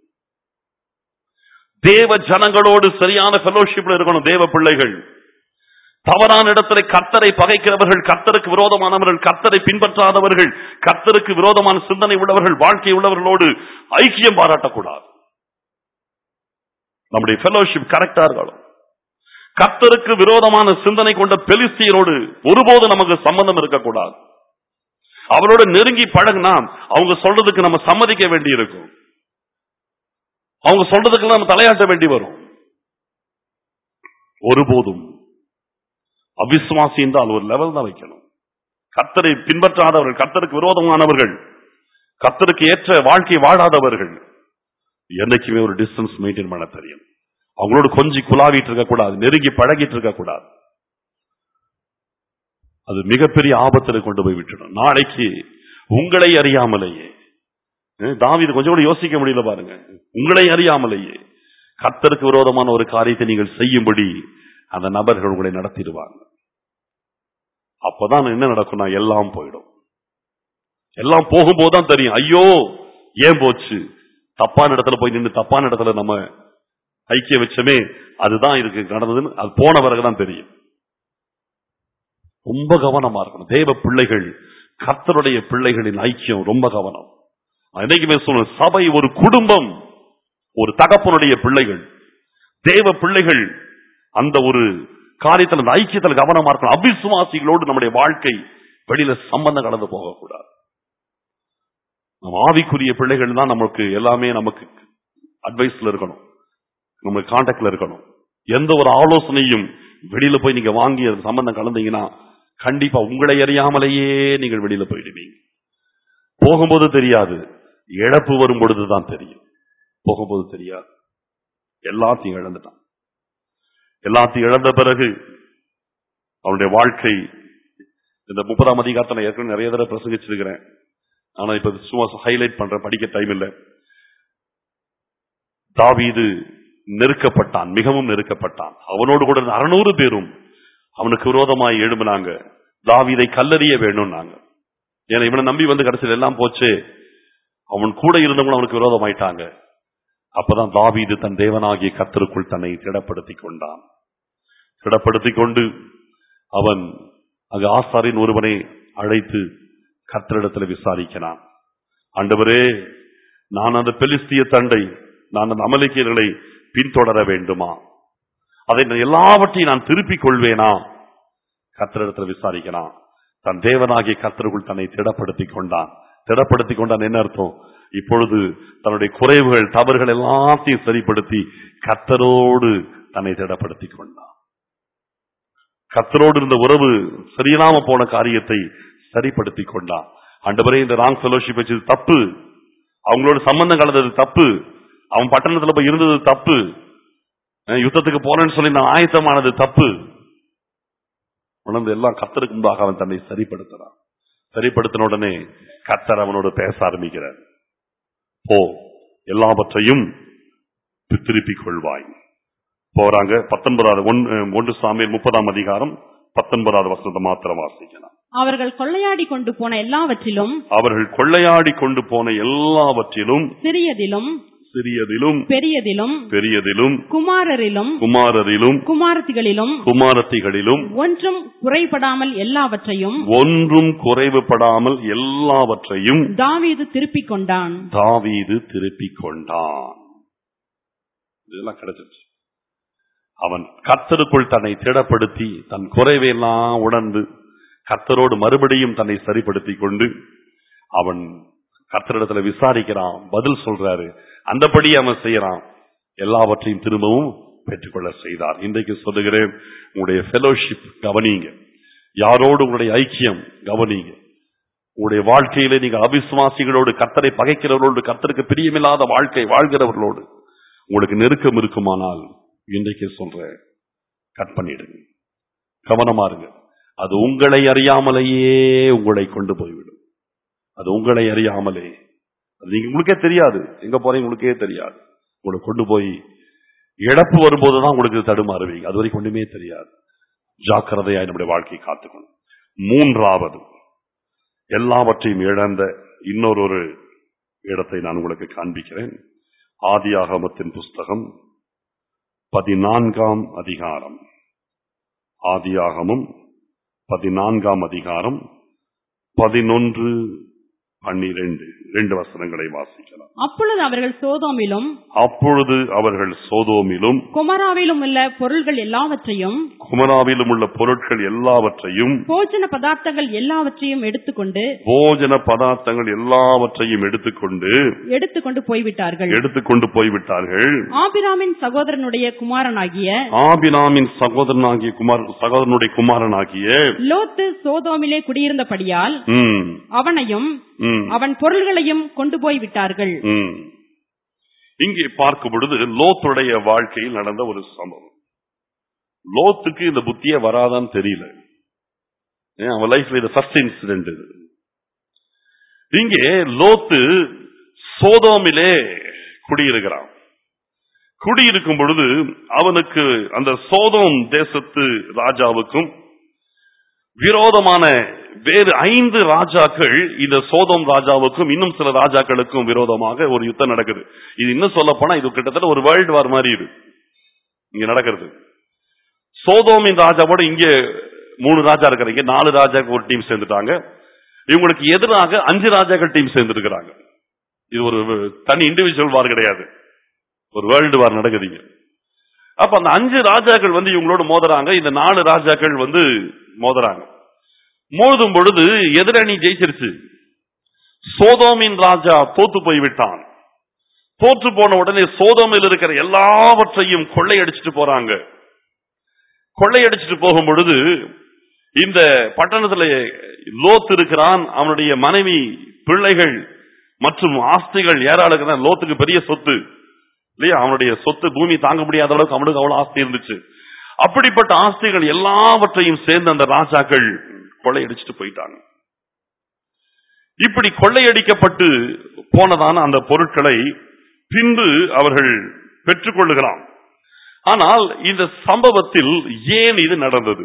தேவ ஜனங்களோடு சரியான ஃபெலோஷிப்ல இருக்கணும் தேவ பிள்ளைகள் தவறான இடத்துல கர்த்தரை பகைக்கிறவர்கள் கர்த்தருக்கு விரோதமானவர்கள் கர்த்தரை பின்பற்றாதவர்கள் கர்த்தருக்கு விரோதமான சிந்தனை உள்ளவர்கள் வாழ்க்கை உள்ளவர்களோடு ஐக்கியம் பாராட்டக்கூடாது நம்முடைய ஃபெலோஷிப் கரெக்டா இருக்கணும் கர்த்தருக்கு விரோதமான சிந்தனை கொண்ட பெலிஸ்தியரோடு ஒருபோது நமக்கு சம்பந்தம் இருக்கக்கூடாது அவரோட நெருங்கி பழகினா அவங்க சொல்றதுக்கு நம்ம சம்மதிக்க வேண்டி இருக்கும் அவங்க சொல்றதுக்கு நம்ம தலையாட்ட வேண்டி வரும் ஒருபோதும் அவிசுவாசி என்றால் ஒரு லெவல் தான் வைக்கணும் கர்த்தரை பின்பற்றாதவர்கள் கர்த்தருக்கு விரோதமானவர்கள் கர்த்தருக்கு ஏற்ற வாழ்க்கை வாழாதவர்கள் என்னைக்குமே ஒரு டிஸ்டன்ஸ் மெயின்டைன் பண்ண தெரியும் அவங்களோட கொஞ்சி குலாவிட்டு இருக்க கூடாது நெருங்கி பழகிட்டு இருக்க கூடாது அது மிகப்பெரிய ஆபத்தில் கொண்டு போய் விட்டுடும் நாளைக்கு உங்களை அறியாமலேயே அஹ் தாவீது கொஞ்சம் கூட யோசிக்க முடியல பாருங்க உங்களை அறியாமலேயே கர்த்தருக்கு விரோதமான ஒரு காரியத்தை நீங்கள் செய்யும்படி அந்த நபர்கள் உங்களை நடத்திடுவாங்க அப்பதான் என்ன நடக்கும்னா எல்லாம் போயிடும் எல்லாம் போகும்போதுதான் தெரியும் ஐயோ ஏன் போச்சு தப்பான இடத்துல போய் நின்று தப்பான இடத்துல நம்ம ஐக்கிய வச்சமே அதுதான் இதுக்கு நடந்ததுன்னு அது போன பிறகுதான் தெரியும் ரொம்ப கவனமா இருக்கணும் தேவ பிள்ளைகள் கர்த்தருடைய பிள்ளைகளின் ஐக்கியம் ரொம்ப கவனம் நான் என்னைக்குமே சொல்லுவேன் சபை ஒரு குடும்பம் ஒரு தகப்பனுடைய பிள்ளைகள் தேவ பிள்ளைகள் அந்த ஒரு காரியத்தில் அந்த ஐக்கியத்தில் கவனமா இருக்கணும் அவிசுவாசிகளோடு நம்முடைய வாழ்க்கை வெளியில சம்பந்தம் கடந்து போகக்கூடாது நம்ம ஆவிக்குரிய பிள்ளைகள் தான் நமக்கு எல்லாமே நமக்கு அட்வைஸ்ல இருக்கணும் நம்ம கான்டாக்ட்ல இருக்கணும் எந்த ஒரு ஆலோசனையும் வெளியில போய் நீங்க வாங்கி அது சம்பந்தம் கலந்தீங்கன்னா கண்டிப்பா உங்களை அறியாமலேயே நீங்கள் வெளியில போயிடுவீங்க போகும்போது தெரியாது இழப்பு வரும் பொழுதுதான் தெரியும் போகும்போது தெரியாது எல்லாத்தையும் இழந்துட்டான் எல்லாத்தையும் இழந்த பிறகு அவனுடைய வாழ்க்கை இந்த முப்பதாம் அதிகாரத்துல ஏற்கனவே நிறைய தடவை பிரசங்கிச்சிருக்கிறேன் ஆனா இப்ப சும்மா ஹைலைட் பண்றேன் படிக்க டைம் இல்ல தாவீது நெருக்கப்பட்டான் மிகவும் நெருக்கப்பட்டான் அவனோடு கூட அறுநூறு பேரும் அவனுக்கு விரோதமாய் எழும்பினாங்க தாவீதை கல்லறிய வேணும்னாங்க ஏன்னா இவனை நம்பி வந்து கடைசியில் எல்லாம் போச்சு அவன் கூட இருந்தவங்களும் அவனுக்கு விரோதமாயிட்டாங்க அப்பதான் தாவீது தன் தேவனாகிய கத்தருக்குள் தன்னை திடப்படுத்திக் கொண்டான் திடப்படுத்திக் கொண்டு அவன் அங்கு ஆசாரின் ஒருவனை அழைத்து கத்தரிடத்தில் விசாரிக்கிறான் ஆண்டவரே நான் அந்த பெலிஸ்திய தண்டை நான் அந்த அமலிக்கியர்களை பின்தொடர வேண்டுமா அதை நான் எல்லாவற்றையும் நான் திருப்பிக் கொள்வேனா கத்தரிடத்தில் விசாரிக்கிறான் தன் தேவனாகிய கத்தருக்குள் தன்னை திடப்படுத்திக் கொண்டான் திடப்படுத்திக் கொண்டான் என்ன அர்த்தம் இப்பொழுது தன்னுடைய குறைவுகள் தவறுகள் எல்லாத்தையும் சரிப்படுத்தி கத்தரோடு தன்னை திடப்படுத்திக் கொண்டான் கத்தரோடு இருந்த உறவு சரியில்லாம போன காரியத்தை சரிப்படுத்திக் கொண்டான் ஆண்டவரே இந்த ராங் ஃபெலோஷிப் வச்சது தப்பு அவங்களோட சம்பந்தம் கலந்தது தப்பு அவன் பட்டணத்துல போய் இருந்தது தப்பு அஹ் யுத்தத்துக்கு போறேன்னு சொல்லி நான் ஆயத்தமானது தப்பு உணர்ந்து எல்லாம் கத்தருக்கு முன்பாக அவன் தன்னை சரிப்படுத்துறான் சரிப்படுத்தின உடனே கத்தர் அவனோடு பேச ஆரம்பிக்கிறார் போ எல்லாவற்றையும் தி- திருப்பிக் கொள்வாய் போறாங்க பத்தொன்பதாவது ஒன்று ஒன்று சாமியல் முப்பதாம் அதிகாரம் பத்தொன்பதாவது வசனத்தை மாத்திரம் வாசிக்கலாம் அவர்கள் கொள்ளையாடி கொண்டு போன எல்லாவற்றிலும் அவர்கள் கொள்ளையாடி கொண்டு போன எல்லாவற்றிலும் சிறியதிலும் சிறியதிலும் பெரியதிலும் பெரியதிலும் குமாரரிலும் குமாரரிலும் குமாரத்திகளிலும் குமாரத்திகளிலும் ஒன்றும் குறைபடாமல் எல்லாவற்றையும் ஒன்றும் குறைவுபடாமல் எல்லாவற்றையும் தாவீது திருப்பிக் கொண்டான் தாவீது திருப்பிக் கொண்டான் இதெல்லாம் கிடைச்சிருச்சு அவன் கர்த்தருக்குள் தன்னை திடப்படுத்தி தன் குறைவையெல்லாம் உணர்ந்து கர்த்தரோடு மறுபடியும் தன்னை சரிப்படுத்திக் கொண்டு அவன் கர்த்தரிடத்துல விசாரிக்கிறான் பதில் சொல்றாரு அந்தபடி அவன் செய்யறான் எல்லாவற்றையும் திரும்பவும் பெற்றுக்கொள்ள செய்தார் இன்றைக்கு சொல்லுகிறேன் உங்களுடைய ஃபெலோஷிப் கவனிங்க யாரோடு உங்களுடைய ஐக்கியம் கவனிங்க உங்களுடைய வாழ்க்கையிலே நீங்கள் அவிசுவாசிகளோடு கர்த்தரை பகைக்கிறவர்களோடு கர்த்தருக்கு பிரியமில்லாத வாழ்க்கை வாழ்கிறவர்களோடு உங்களுக்கு நெருக்கம் இருக்குமானால் இன்றைக்கு சொல்றேன் கட் பண்ணிடுங்க கவனமா இருங்க அது உங்களை அறியாமலேயே உங்களை கொண்டு போய்விடும் அது உங்களை அறியாமலே அது நீங்க உங்களுக்கே தெரியாது எங்க போறீங்க உங்களுக்கே தெரியாது உங்களை கொண்டு போய் இழப்பு வரும்போதுதான் உங்களுக்கு தடுமாறுவீங்க அது வரைக்கும் ஒண்ணுமே தெரியாது ஜாக்கிரதையாய் நம்முடைய வாழ்க்கையை காத்துக்கணும் மூன்றாவது எல்லாவற்றையும் இழந்த இன்னொரு ஒரு இடத்தை நான் உங்களுக்கு காண்பிக்கிறேன் ஆதியாகமத்தின் புஸ்தகம் பதினான்காம் அதிகாரம் ஆதியாகமும் பதினான்காம் அதிகாரம் பதினொன்று பன்னிரண்டு ரெண்டு வசனங்களை வாசிக்கலாம் அப்பொழுது அவர்கள் சோதோமிலும் அப்பொழுது அவர்கள் சோதோமிலும் குமராவிலும் உள்ள பொருள்கள் எல்லாவற்றையும் குமராவிலும் உள்ள பொருட்கள் எல்லாவற்றையும் போஜன பதார்த்தங்கள் எல்லாவற்றையும் எடுத்துக்கொண்டு போஜன பதார்த்தங்கள் எல்லாவற்றையும் எடுத்துக்கொண்டு எடுத்துக்கொண்டு போய்விட்டார்கள் எடுத்துக்கொண்டு போய்விட்டார்கள் ஆபிராமின் சகோதரனுடைய குமாரனாகிய ஆபினாமின் சகோதரனாகிய குமார் சகோதரனுடைய குமாரனாகிய லோத்து சோதோமிலே குடியிருந்தபடியால் ம், அவனையும் ம், அவன் பொருள்களையும் கொண்டு போய் விட்டார்கள் ம். இங்கே பார்க்கும் பொழுது லோத்துடைய வாழ்க்கையில் நடந்த ஒரு சம்பவம் லோத்துக்கு இந்த புத்தியே வராதான்னு தெரியல ஏன், அவன் லைஃப்ல இது ஃபர்ஸ்ட் இன்சிடென்ட் இது இங்கே லோத்து சோதோமிலே குடியிருக்கிறான் குடியிருக்கும் பொழுது அவனுக்கு அந்த சோதோம் தேசத்து ராஜாவுக்கும் விரோதமான வேறு ஐந்து ராஜாக்கள் இந்த சோதோம் ராஜாவுக்கும் இன்னும் சில ராஜாக்களுக்கும் விரோதமாக ஒரு யுத்தம் நடக்குது இது இன்னும் சொல்ல போனா இது கிட்டத்தட்ட ஒரு வேர்ல்டு வார் மாதிரி இது இங்க நடக்கிறது சோதோமின் ராஜாவோட இங்க மூணு ராஜா இருக்கிறீங்க நாலு ராஜாக்கு ஒரு டீம் சேர்ந்துட்டாங்க இவங்களுக்கு எதிராக அஞ்சு ராஜாக்கள் டீம் சேர்ந்துருக்கிறாங்க இது ஒரு தனி இண்டிவிஜுவல் வார் கிடையாது ஒரு வேர்ல்டு வார் நடக்குதுங்க அப்ப அந்த அஞ்சு ராஜாக்கள் வந்து இவங்களோட மோதுறாங்க இந்த நாலு ராஜாக்கள் வந்து மோதுறாங்க மோதும் பொழுது எதிரணி ஜெயிச்சிருச்சு சோதோமின் ராஜா தோத்து போய்விட்டான் தோற்று போன உடனே சோதோமில் இருக்கிற எல்லாவற்றையும் கொள்ளையடிச்சிட்டு போறாங்க கொள்ளையடிச்சிட்டு போகும் பொழுது இந்த பட்டணத்துல லோத் இருக்கிறான் அவனுடைய மனைவி பிள்ளைகள் மற்றும் ஆஸ்திகள் ஏராளம் லோத்துக்கு பெரிய சொத்து இல்லையா அவனுடைய சொத்து பூமி தாங்க முடியாத அளவுக்கு அவனுக்கு அவ்வளவு ஆஸ்தி இருந்துச்சு அப்படிப்பட்ட ஆஸ்திகள் எல்லாவற்றையும் சேர்ந்து அந்த ராஜாக்கள் கொள்ளையடிச்சிட்டு போயிட்டாங்க இப்படி கொள்ளையடிக்கப்பட்டு போனதான அந்த பொருட்களை பின்பு அவர்கள் பெற்றுக்கொள்ளுகிறான் ஆனால் இந்த சம்பவத்தில் ஏன் இது நடந்தது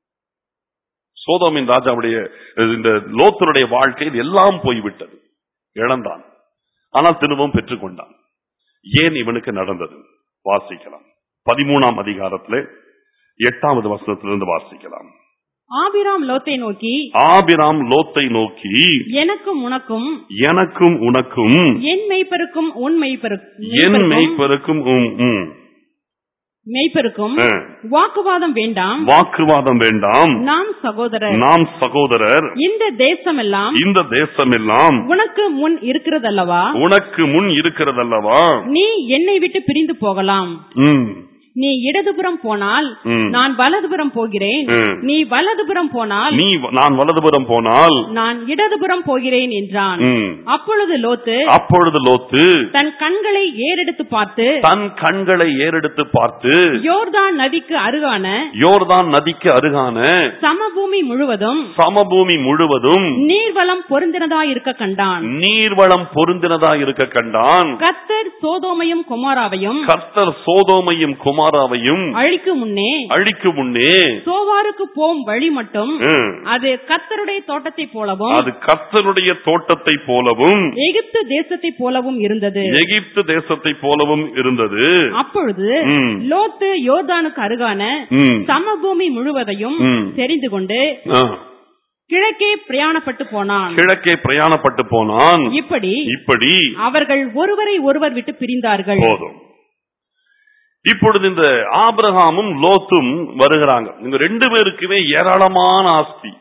சோதோமின் ராஜாவுடைய இந்த லோத்தனுடைய வாழ்க்கையில் எல்லாம் போய்விட்டது இழந்தான் ஆனால் திரும்பவும் பெற்றுக்கொண்டான் ஏன் இவனுக்கு நடந்தது வாசிக்கலாம் பதிமூணாம் அதிகாரத்திலே எட்டாவது வசனத்திலிருந்து வாசிக்கலாம் ஆபிராம் லோத்தை நோக்கி ஆபிராம் லோத்தை நோக்கி எனக்கும் உனக்கும் எனக்கும் உனக்கும் என் மெய்ப்பருக்கும் உன் என் மெய்ப்பருக்கும் மெய்ப்பருக்கும் உம், உம். மெய்ப்பருக்கும் ஆ. வாக்குவாதம் வேண்டாம் வாக்குவாதம் வேண்டாம் நாம் சகோதரர் நாம் சகோதரர் இந்த தேசமெல்லாம் இந்த தேசமெல்லாம் உனக்கு முன் இருக்கிறதல்லவா உனக்கு முன் இருக்கிறதல்லவா நீ என்னை விட்டு பிரிந்து போகலாம் ம், நீ இடதுபுறம் போனால் ம். நான் வலதுபுறம் போகிறேன் ம். நீ வலதுபுறம் போனால் நீ நான் வலதுபுறம் போனால் நான் இடதுபுறம் போகிறேன் என்றான் ம். அப்பொழுது லோத்து அப்பொழுது லோத்து தன் கண்களை ஏறெடுத்து பார்த்து தன் கண்களை ஏறெடுத்து பார்த்து யோர்தான் நதிக்கு அருகான யோர்தான் நதிக்கு அருகான சமபூமி முழுவதும் சமபூமி முழுவதும் நீர்வளம் பொருந்தினதா இருக்க கண்டான் நீர்வளம் பொருந்தினதா இருக்க கண்டான் கத்தர் சோதோமையும் குமாராவையும் கர்த்தர் சோதோமையும் குமாராவையும் அழிக்கு முன்னே அழிக்கும் முன்னே சோவாருக்கு போம் வழி மட்டும் ம், அது கத்தருடைய தோட்டத்தை போலவும் அது கர்த்தருடைய தோட்டத்தை போலவும் எகிப்து தேசத்தை போலவும் இருந்தது எகிப்து தேசத்தை போலவும் இருந்தது அப்பொழுது ம். லோத்து யோர்தானுக்கு அருகான ம், சமபூமி முழுவதையும் ம். தெரிந்து கொண்டு ஆ, கிழக்கே பிரயாணப்பட்டு போனான் கிழக்கே பிரயாணப்பட்டு போனான் இப்படி இப்படி அவர்கள் ஒருவரை ஒருவர் விட்டு பிரிந்தார்கள் போதும் இப்பொழுது இந்த ஆபிரகாமும் லோத்தும் வருகிறாங்க இவங்க ரெண்டு பேருக்குமே ஏராளமான ஆஸ்தி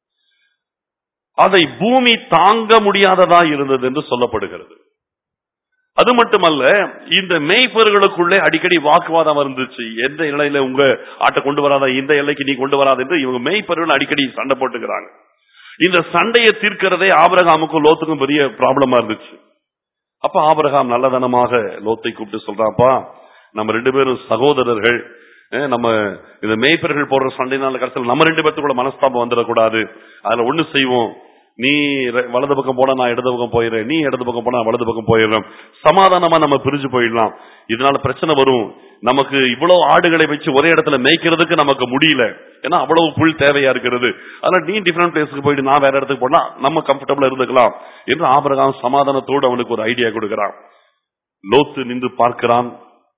அதை பூமி தாங்க முடியாததா இருந்தது என்று சொல்லப்படுகிறது அது மட்டுமல்ல இந்த மேய்ப்பர்களுக்குள்ளே அடிக்கடி வாக்குவாதம் இருந்துச்சு எந்த நிலையில உங்க ஆட்டை கொண்டு வராத இந்த எல்லைக்கு நீ கொண்டு வராத என்று இவங்க மேய்ப்பர்கள் அடிக்கடி சண்டை போட்டுக்கிறாங்க இந்த சண்டையை தீர்க்கிறதே ஆபிரகாமுக்கும் லோத்துக்கும் பெரிய ப்ராப்ளமா இருந்துச்சு அப்ப ஆபிரகாம் நல்லதனமாக லோத்தை கூப்பிட்டு சொல்றாப்பா நம்ம ரெண்டு பேரும் சகோதரர்கள் அஹ் நம்ம இந்த மேய்ப்பர்கள் போடுற சண்டைனால கடைசியில் நம்ம ரெண்டு பேர்த்துக்குள்ள மனஸ்தாபம் வந்துடக்கூடாது அதுல ஒண்ணு செய்வோம் நீ ர- வலது பக்கம் போனா நான் இடது பக்கம் போயிடுறேன் நீ இடது பக்கம் போனா நான் வலது பக்கம் போயிடுறேன் சமாதானமா நம்ம பிரிஞ்சு போயிடலாம் இதனால பிரச்சனை வரும் நமக்கு இவ்வளவு ஆடுகளை வச்சு ஒரே இடத்துல மேய்க்கிறதுக்கு நமக்கு முடியல ஏன்னா அவ்வளவு புல் தேவையா இருக்கிறது அதனால நீ டிஃபரெண்ட் பிளேஸ்க்கு போயிட்டு நான் வேற இடத்துக்கு போனா நம்ம கம்ஃபர்டபுளா இருந்துக்கலாம் என்று ஆபிரகாம் சமாதானத்தோடு அவனுக்கு ஒரு ஐடியா கொடுக்கிறான் லோத்து நின்று பார்க்கிறான்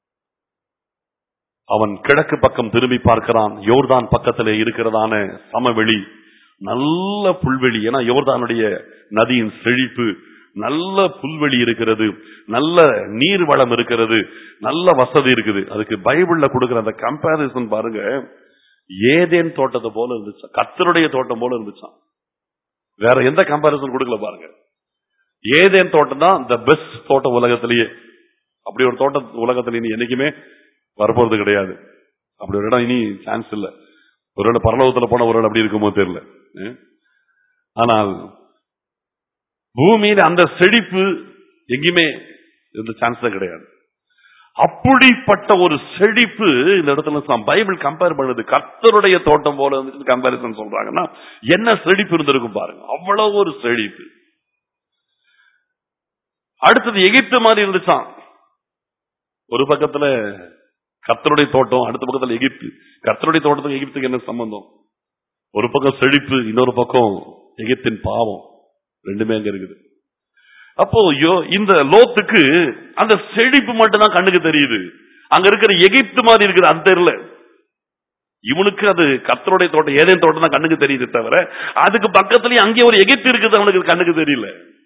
அவன் கிழக்கு பக்கம் திரும்பி பார்க்கிறான் யோர்தான் பக்கத்திலே இருக்கிறதான சமவெளி நல்ல புல்வெளி ஏன்னா யோர்தானுடைய நதியின் செழிப்பு நல்ல புல்வெளி இருக்கிறது நல்ல நீர் வளம் இருக்கிறது நல்ல வசதி இருக்குது அதுக்கு பைபிள்ல கொடுக்கிற அந்த கம்பாரிசன் பாருங்க ஏதேன் தோட்டத்தை போல இருந்துச்சு கத்தருடைய தோட்டம் போல இருந்துச்சாம் வேற எந்த கம்பாரிசன் கொடுக்கல பாருங்க ஏதேன் தோட்டம் தான் த பெஸ்ட் தோட்டம் உலகத்திலேயே அப்படி ஒரு தோட்டம் உலகத்துல இனி என்னைக்குமே வரப்போறது கிடையாது அப்படி ஒரு இடம் இனி சான்ஸ் இல்ல ஒருவேளை பரலோகத்துல போன ஒரு அப்படி இருக்குமோ தெரியல அஹ். ஆனால் பூமியில அந்த செழிப்பு எங்கேயுமே இந்த சான்ஸ் கிடையாது அப்படிப்பட்ட ஒரு செழிப்பு இந்த இடத்துல சம்- பைபிள் கம்பேர் பண்ணுது கர்த்தருடைய தோட்டம் போல வந்து கம்பாரிசன் சொல்றாங்கன்னா என்ன செழிப்பு இருந்திருக்கும் பாருங்க அவ்வளவு ஒரு செழிப்பு அடுத்தது எகிப்து மாதிரி இருந்துச்சான் ஒரு பக்கத்துல கர்த்தருடைய தோட்டம் அடுத்த பக்கத்துல எகிப்து கர்த்தருடைய தோட்டத்துக்கு எகிப்துக்கு என்ன சம்பந்தம் ஒரு பக்கம் செழிப்பு இன்னொரு பக்கம் எகிப்தின் பாவம் ரெண்டுமே அங்க இருக்குது அப்போ யோ இந்த லோத்துக்கு அந்த செழிப்பு மட்டும் தான் கண்ணுக்கு தெரியுது அங்க இருக்கிற எகிப்து மாதிரி இருக்குது அது தெரியல இவனுக்கு அது கர்த்தருடைய தோட்டம் ஏதேன் தோட்டம் தான் கண்ணுக்கு தெரியுது தவிர அதுக்கு பக்கத்துலயே அங்கே ஒரு எகிப்து இருக்குது அவனுக்கு கண்ணுக்கு தெரியல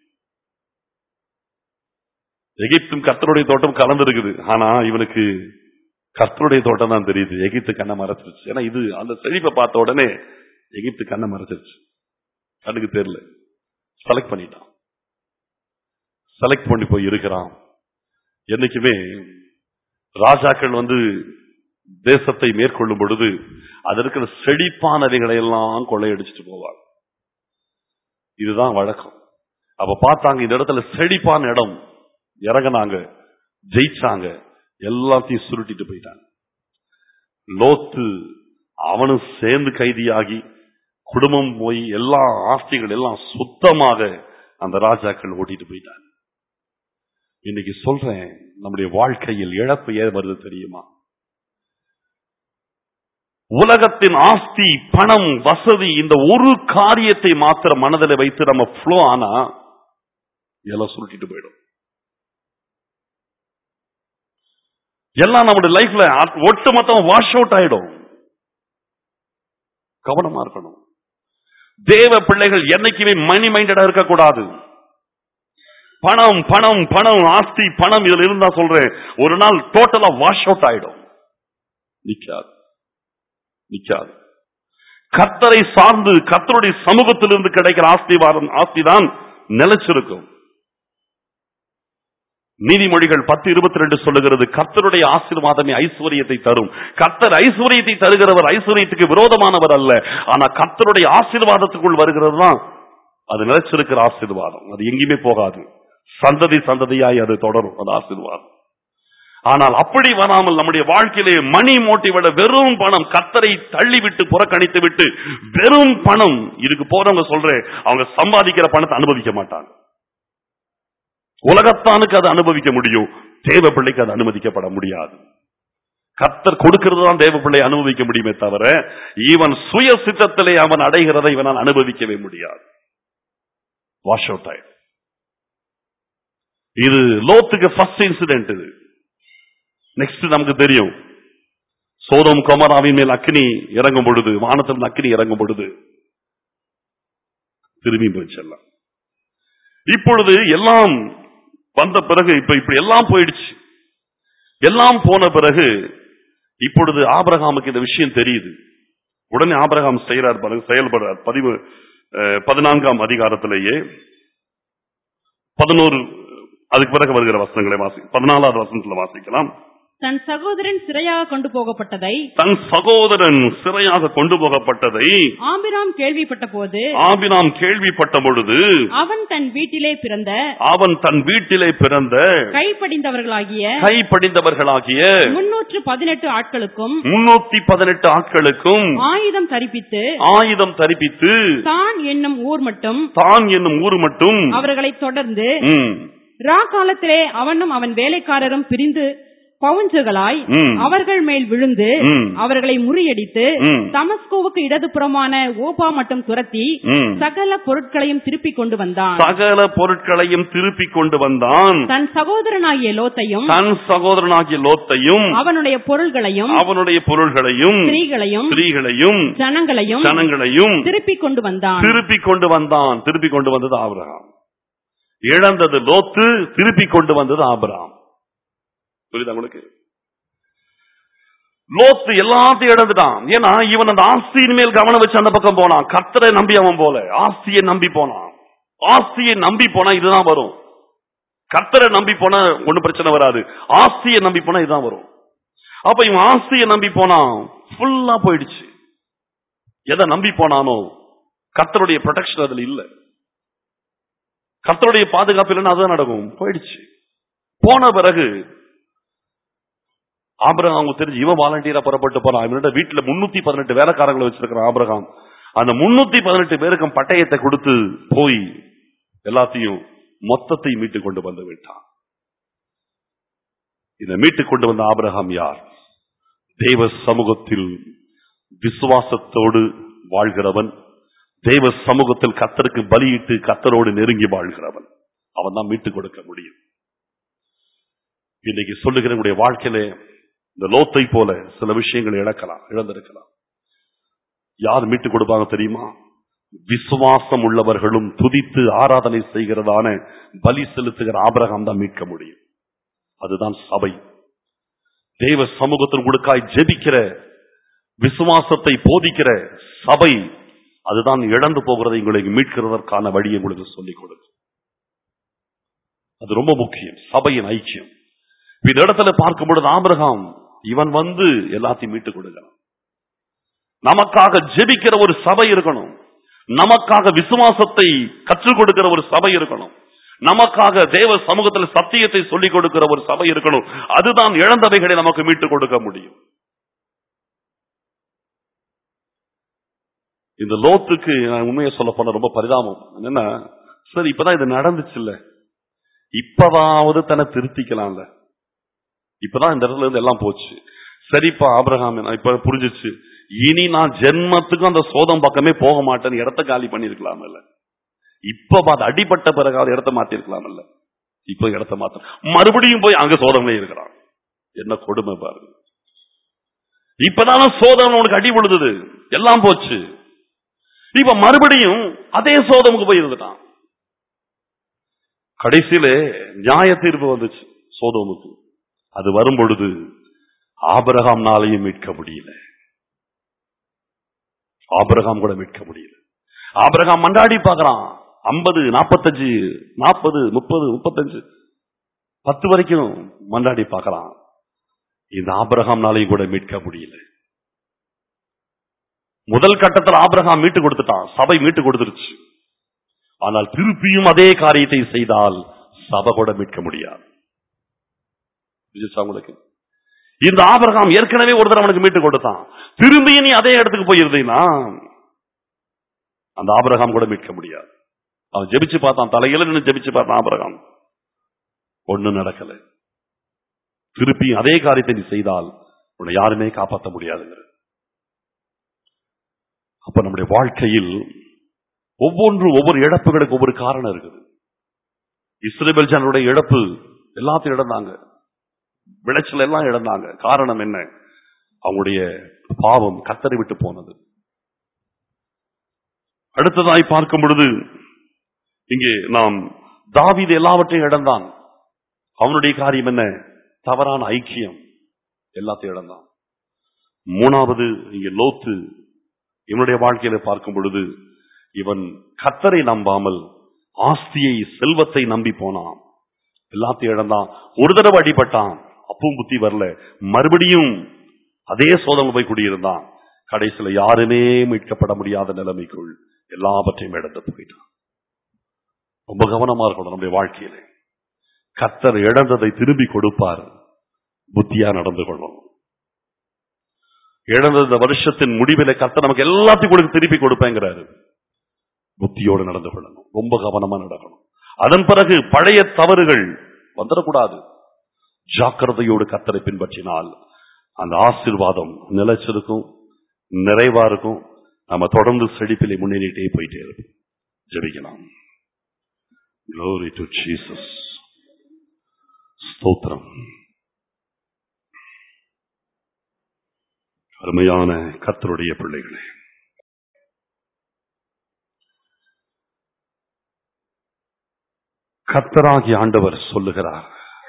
எகிப்தும் கர்த்தருடைய தோட்டம் கலந்து இருக்குது ஆனா இவனுக்கு கர்த்தருடைய தோட்டம் தான் தெரியுது எகிப்து கண்ணை மறைச்சிருச்சு ஏன்னா இது அந்த செழிப்பை பார்த்த உடனே எகிப்து கண்ணை மறைச்சிருச்சு கண்ணுக்கு தெரியல செலக்ட் பண்ணிட்டான் செலக்ட் பண்ணி போய் இருக்கிறான் என்னைக்குமே ராஜாக்கள் வந்து தேசத்தை மேற்கொள்ளும் பொழுது அது இருக்கிற செழிப்பானவைகளை எல்லாம் கொள்ளையடிச்சிட்டு போவாங்க இதுதான் வழக்கம் அப்ப பார்த்தாங்க இந்த இடத்துல செழிப்பான இடம் இறங்குனாங்க ஜெயிச்சாங்க எல்லாத்தையும் சுருட்டிட்டு போயிட்டாங்க லோத்து அவனும் சேர்ந்து கைதியாகி குடும்பம் போய் எல்லா ஆஸ்திகள் எல்லாம் சுத்தமாக அந்த ராஜாக்கள் ஓட்டிட்டு போயிட்டாங்க இன்னைக்கு சொல்றேன் நம்முடைய வாழ்க்கையில் இழப்பு ஏன் வருது தெரியுமா உலகத்தின் ஆஸ்தி பணம் வசதி இந்த ஒரு காரியத்தை மாத்திர மனதில் வைத்து நம்ம ஃப்ளோ ஆனா எல்லாம் சுருட்டிட்டு போயிடும் எல்லாம் நம்முடைய லைஃப்ல ஒட்டுமொத்தம் வாஷ் அவுட் ஆயிடும் கவனமா இருக்கணும் தேவ பிள்ளைகள் என்னைக்குமே மணி மைண்டடா இருக்கக்கூடாது பணம் பணம் பணம் ஆஸ்தி பணம் இதுல இருந்தா சொல்றேன் ஒரு நாள் டோட்டலா வாஷ் அவுட் ஆயிடும் நிக்காது நிக்காது கத்தரை சார்ந்து கத்தருடைய சமூகத்திலிருந்து கிடைக்கிற ஆஸ்திவாரம் ஆஸ்திதான் நிலைச்சிருக்கும் நீதிமொழிகள் பத்து இருபத்தி ரெண்டு சொல்லுகிறது கர்த்தருடைய ஆசீர்வாதமே ஐஸ்வர்யத்தை தரும் கர்த்தர் ஐஸ்வர்யத்தை தருகிறவர் ஐஸ்வர்யத்துக்கு விரோதமானவர் அல்ல ஆனா கர்த்தருடைய ஆசீர்வாதத்துக்குள் வருகிறது தான் அது நிலைச்சிருக்கிற ஆசீர்வாதம் அது எங்கேயுமே போகாது சந்ததி சந்ததியாய் அது தொடரும் அது ஆசீர்வாதம் ஆனால் அப்படி வராமல் நம்முடைய வாழ்க்கையிலே மணி மோட்டிவிட வெறும் பணம் கத்தரை தள்ளிவிட்டு புறக்கணித்து விட்டு வெறும் பணம் இதுக்கு போறவங்க சொல்றேன் அவங்க சம்பாதிக்கிற பணத்தை அனுபவிக்க மாட்டாங்க உலகத்தானுக்கு அதை அனுபவிக்க முடியும் தேவ பிள்ளைக்கு அது அனுமதிக்கப்பட முடியாது கர்த்தர் கொடுக்கிறது தான் தேவ பிள்ளை அனுபவிக்க முடியுமே தவிர இவன் சுய சித்தத்திலே அவன் அடைகிறதை இவனால் அனுபவிக்கவே முடியாது வாஷ் அவுட் ஆயிடும் இது லோத்துக்கு ஃபர்ஸ்ட் இன்சிடென்ட் இது நெக்ஸ்ட் நமக்கு தெரியும் சோதம் கொமராவின் மேல் அக்னி இறங்கும் பொழுது வானத்தில் அக்னி இறங்கும் பொழுது திரும்பி போயிச்செல்லாம் இப்பொழுது எல்லாம் வந்த பிறகு இப்ப இப்படி எல்லாம் போயிடுச்சு எல்லாம் போன பிறகு இப்பொழுது ஆபிரகாமுக்கு இந்த விஷயம் தெரியுது உடனே ஆபிரகாம் செய்யறார் பாருங்க செயல்படுறார் பதிவு அஹ், பதினான்காம் அதிகாரத்திலேயே பதினோரு அதுக்கு பிறகு வருகிற வசனங்களை வாசி பதினாலாவது வசனத்துல வாசிக்கலாம் தன் சகோதரன் சிறையாக கொண்டு போகப்பட்டதை தன் சகோதரன் சிறையாக கொண்டு போகப்பட்டதை ஆபிராம் கேள்விப்பட்ட போது ஆபினாம் கேள்விப்பட்ட பொழுது அவன் தன் வீட்டிலே பிறந்த அவன் தன் வீட்டிலே பிறந்த கைப்படிந்தவர்களாகிய கைப்படிந்தவர்களாகிய முன்னூற்று பதினெட்டு ஆட்களுக்கும் முன்னூத்தி பதினெட்டு ஆட்களுக்கும் ஆயுதம் தரிப்பித்து ஆயுதம் தரிப்பித்து தான் என்னும் ஊர் மட்டும் தான் என்னும் ஊர் மட்டும் அவர்களை தொடர்ந்து ம், ரா காலத்திலே அவனும் அவன் வேலைக்காரரும் பிரிந்து பவுஞ்சுகளாய் ம். அவர்கள் மேல் விழுந்து ம். அவர்களை முறியடித்து ம். தமஸ்கோவுக்கு இடதுபுறமான ஓபா மட்டும் துரத்தி ம். சகல பொருட்களையும் திருப்பிக் கொண்டு வந்தான் சகல பொருட்களையும் திருப்பிக் கொண்டு வந்தான் தன் சகோதரனாகிய லோத்தையும் தன் சகோதரனாகிய லோத்தையும் அவனுடைய பொருள்களையும் அவனுடைய பொருள்களையும் ஸ்திரீகளையும் ஸ்திரீகளையும் ஜனங்களையும் ஜனங்களையும் திருப்பிக் கொண்டு வந்தான் திருப்பிக் கொண்டு வந்தான் திருப்பிக் கொண்டு வந்தது ஆபிரகாம் இழந்தது லோத்து திருப்பிக் கொண்டு வந்தது ஆபிரகாம் புரியுதா உங்களுக்கு லோத்து எல்லாத்தையும் இழந்துட்டான் ஏன்னா இவன் அந்த ஆஸ்தியின் மேல் கவனம் வச்சு அந்த பக்கம் போனான் கர்த்தரை நம்பி அவன் போல ஆஸ்தியை நம்பி போனான் ஆஸ்தியை நம்பி போனா இதுதான் வரும் கர்த்தரை நம்பி போனா ஒண்ணும் பிரச்சனை வராது ஆஸ்தியை நம்பி போனா இதுதான் வரும் அப்ப இவன் ஆஸ்தியை நம்பி போனான் ஃபுல்லா போயிடுச்சு எதை நம்பி போனானோ கர்த்தருடைய ப்ரொடெக்ஷன் அதுல இல்ல கர்த்தருடைய பாதுகாப்பு இல்லைன்னா அதுதான் நடக்கும் போயிடுச்சு போன பிறகு ஆபிரகாம் அவங்க தெரிஞ்சு இவன் வாலண்டியரா புறப்பட்டு போறான் இவனோட வீட்டுல முன்னூத்தி பதினெட்டு வேலைக்காரங்களை வச்சிருக்கிறான் ஆபிரகாம் அந்த முன்னூத்தி பதினெட்டு பேருக்கும் பட்டயத்தை கொடுத்து போய் எல்லாத்தையும் மொத்தத்தை மீட்டு கொண்டு வந்து விட்டான் இதை மீட்டு கொண்டு வந்த ஆபிரகாம் யார் தேவ சமூகத்தில் விசுவாசத்தோடு வாழ்கிறவன் தேவ சமூகத்தில் கத்தருக்கு பலியிட்டு கத்தரோடு நெருங்கி வாழ்கிறவன் அவன் தான் மீட்டுக் கொடுக்க முடியும் இன்னைக்கு சொல்லுகிற உங்களுடைய வாழ்க்கையில இந்த லோத்தை போல சில விஷயங்களை இழக்கலாம் இழந்திருக்கலாம் யார் மீட்டுக் கொடுப்பாங்க தெரியுமா விசுவாசம் உள்ளவர்களும் துதித்து ஆராதனை செய்கிறதான பலி செலுத்துகிற ஆபிரகாம் தான் மீட்க முடியும் அதுதான் சபை தேவ சமூகத்தின் உங்களுக்காய் ஜெபிக்கிற விசுவாசத்தை போதிக்கிற சபை அதுதான் இழந்து போகிறதை உங்களுக்கு மீட்கிறதற்கான வழியை உங்களுக்கு சொல்லிக் கொடுக்கும் அது ரொம்ப முக்கியம் சபையின் ஐக்கியம் இந்த இடத்துல பார்க்கும் பொழுது ஆபிரகாம் இவன் வந்து எல்லாத்தையும் மீட்டு கொடுக்கிறான் நமக்காக ஜெபிக்கிற ஒரு சபை இருக்கணும் நமக்காக விசுவாசத்தை கற்றுக் கொடுக்கிற ஒரு சபை இருக்கணும் நமக்காக தேவ சமூகத்தில் சத்தியத்தை சொல்லிக் கொடுக்கிற ஒரு சபை இருக்கணும் அதுதான் இழந்தவைகளை நமக்கு மீட்டு கொடுக்க முடியும் இந்த லோத்துக்கு நான் உண்மையை சொல்ல போன ரொம்ப பரிதாபம் என்னன்னா சரி இப்பதான் இது நடந்துச்சு இல்ல இப்பவாவது தன்னை திருத்திக்கலாம்ல இப்பதான் இந்த இடத்துல இருந்து எல்லாம் போச்சு சரிப்பா ஆபிரகாம் நான் இப்ப புரிஞ்சிச்சு இனி நான் ஜென்மத்துக்கும் அந்த சோதம் பக்கமே போக மாட்டேன்னு இடத்த காலி பண்ணிருக்கலாம் இல்ல இப்ப பார்த்து அடிபட்ட பிறகாவது இடத்த மாத்திருக்கலாம் இல்ல இப்ப இடத்த மாத்த மறுபடியும் போய் அங்க சோதனை இருக்கிறான் என்ன கொடுமை பாருங்க இப்பதான சோதனை உனக்கு அடி விழுந்தது எல்லாம் போச்சு இப்ப மறுபடியும் அதே சோதமுக்கு போய் இருந்துட்டான் கடைசியில நியாய தீர்ப்பு வந்துச்சு சோதோமுக்கு அது வரும் பொழுது ஆபரகாம்னாலையும் மீட்க முடியல ஆபரகாம் கூட மீட்க முடியல ஆபரகாம் மண்டாடி பார்க்கறான் ஐம்பது நாற்பத்தஞ்சு நாற்பது முப்பது முப்பத்தஞ்சு பத்து வரைக்கும் மண்டாடி பார்க்கறான் இந்த ஆபரகாம்னாலையும் கூட மீட்க முடியல முதல் கட்டத்தில் ஆபிரகாம் மீட்டு கொடுத்துட்டான் சபை மீட்டு கொடுத்துருச்சு ஆனால் திருப்பியும் அதே காரியத்தை செய்தால் சபை கூட மீட்க முடியாது புரிஞ்சுச்சா உங்களுக்கு இந்த ஆபிரகாம் ஏற்கனவே ஒரு தடவை அவனுக்கு மீட்டு கொடுத்தான் திரும்பி நீ அதே இடத்துக்கு போயிருந்தீங்கன்னா அந்த ஆபிரகாம் கூட மீட்க முடியாது அவன் ஜெபிச்சு பார்த்தான் தலையில நின்று ஜெபிச்சு பார்த்தான் ஆபிரகாம் ஒண்ணும் நடக்கல திருப்பி அதே காரியத்தை நீ செய்தால் உன்னை யாருமே காப்பாற்ற முடியாதுங்கிற அப்ப நம்முடைய வாழ்க்கையில் ஒவ்வொன்று ஒவ்வொரு இழப்புகளுக்கு ஒவ்வொரு காரணம் இருக்குது இஸ்ரேல் ஜனருடைய இழப்பு எல்லாத்தையும் இழந்தாங்க விளைச்சல் எல்லாம் இழந்தாங்க காரணம் என்ன அவங்களுடைய பாவம் கத்தரை விட்டு போனது அடுத்ததாய் பார்க்கும் பொழுது இங்கே நாம் தாவீது எல்லாவற்றையும் இழந்தான் அவனுடைய காரியம் என்ன தவறான ஐக்கியம் எல்லாத்தையும் இழந்தான் மூணாவது இங்கே லோத்து இவனுடைய வாழ்க்கையில பார்க்கும் பொழுது இவன் கத்தரை நம்பாமல் ஆஸ்தியை செல்வத்தை நம்பி போனான் எல்லாத்தையும் இழந்தான் ஒரு தடவை அடிபட்டான் அப்பவும் புத்தி வரல மறுபடியும் அதே சோதனை போய் குடியிருந்தான் கடைசியில யாருமே மீட்கப்பட முடியாத நிலைமைக்குள் எல்லாவற்றையும் இழந்து போயிட்டான் ரொம்ப கவனமா இருக்கணும் நம்முடைய வாழ்க்கையில கத்தர் இழந்ததை திரும்பி கொடுப்பார் புத்தியா நடந்து கொள்ளணும் இழந்த இந்த வருஷத்தின் முடிவில கத்தர் நமக்கு எல்லாத்தையும் கொடுத்து திருப்பி கொடுப்பேங்கிறாரு புத்தியோடு நடந்து கொள்ளணும் ரொம்ப கவனமா நடக்கணும் அதன் பிறகு பழைய தவறுகள் வந்துடக்கூடாது ஜாக்கிரதையோடு கத்தரை பின்பற்றினால் அந்த ஆசீர்வாதம் நிலைச்சிருக்கும் நிறைவா இருக்கும் நம்ம தொடர்ந்து செழிப்பிலே முன்னேறிட்டே போயிட்டே இருப்போம் ஜெபிக்கலாம் Glory to Jesus. ஸ்தோத்திரம் அருமையான கர்த்தருடைய பிள்ளைகளே கர்த்தராகி ஆண்டவர் சொல்லுகிறார்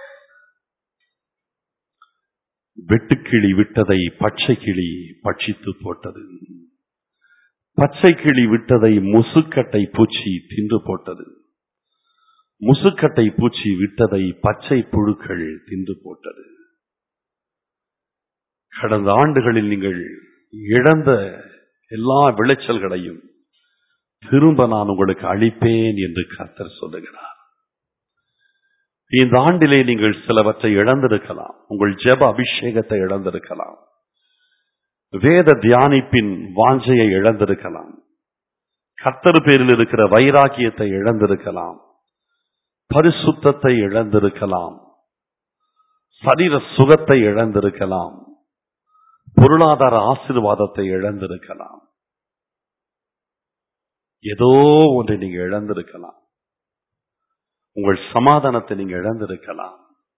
வெட்டுக்கிளி விட்டதை பச்சை கிளி பட்சித்து போட்டது பச்சை கிளி விட்டதை முசுக்கட்டை பூச்சி தின்று போட்டது முசுக்கட்டை பூச்சி விட்டதை பச்சை புழுக்கள் தின்று போட்டது கடந்த ஆண்டுகளில் நீங்கள் இழந்த எல்லா விளைச்சல்களையும் திரும்ப நான் உங்களுக்கு அளிப்பேன் என்று கர்த்தர் சொல்லுகிறார் இந்த ஆண்டிலே நீங்கள் சிலவற்றை இழந்திருக்கலாம் உங்கள் ஜெப அபிஷேகத்தை இழந்திருக்கலாம் வேத தியானிப்பின் வாஞ்சையை இழந்திருக்கலாம் கர்த்தர் பேரில் இருக்கிற வைராக்கியத்தை இழந்திருக்கலாம் பரிசுத்தத்தை இழந்திருக்கலாம் சரீர சுகத்தை இழந்திருக்கலாம் பொருளாதார ஆசீர்வாதத்தை இழந்திருக்கலாம் ஏதோ ஒன்றை நீங்க இழந்திருக்கலாம் உங்கள் சமாதானத்தை நீங்க இழந்திருக்கலாம்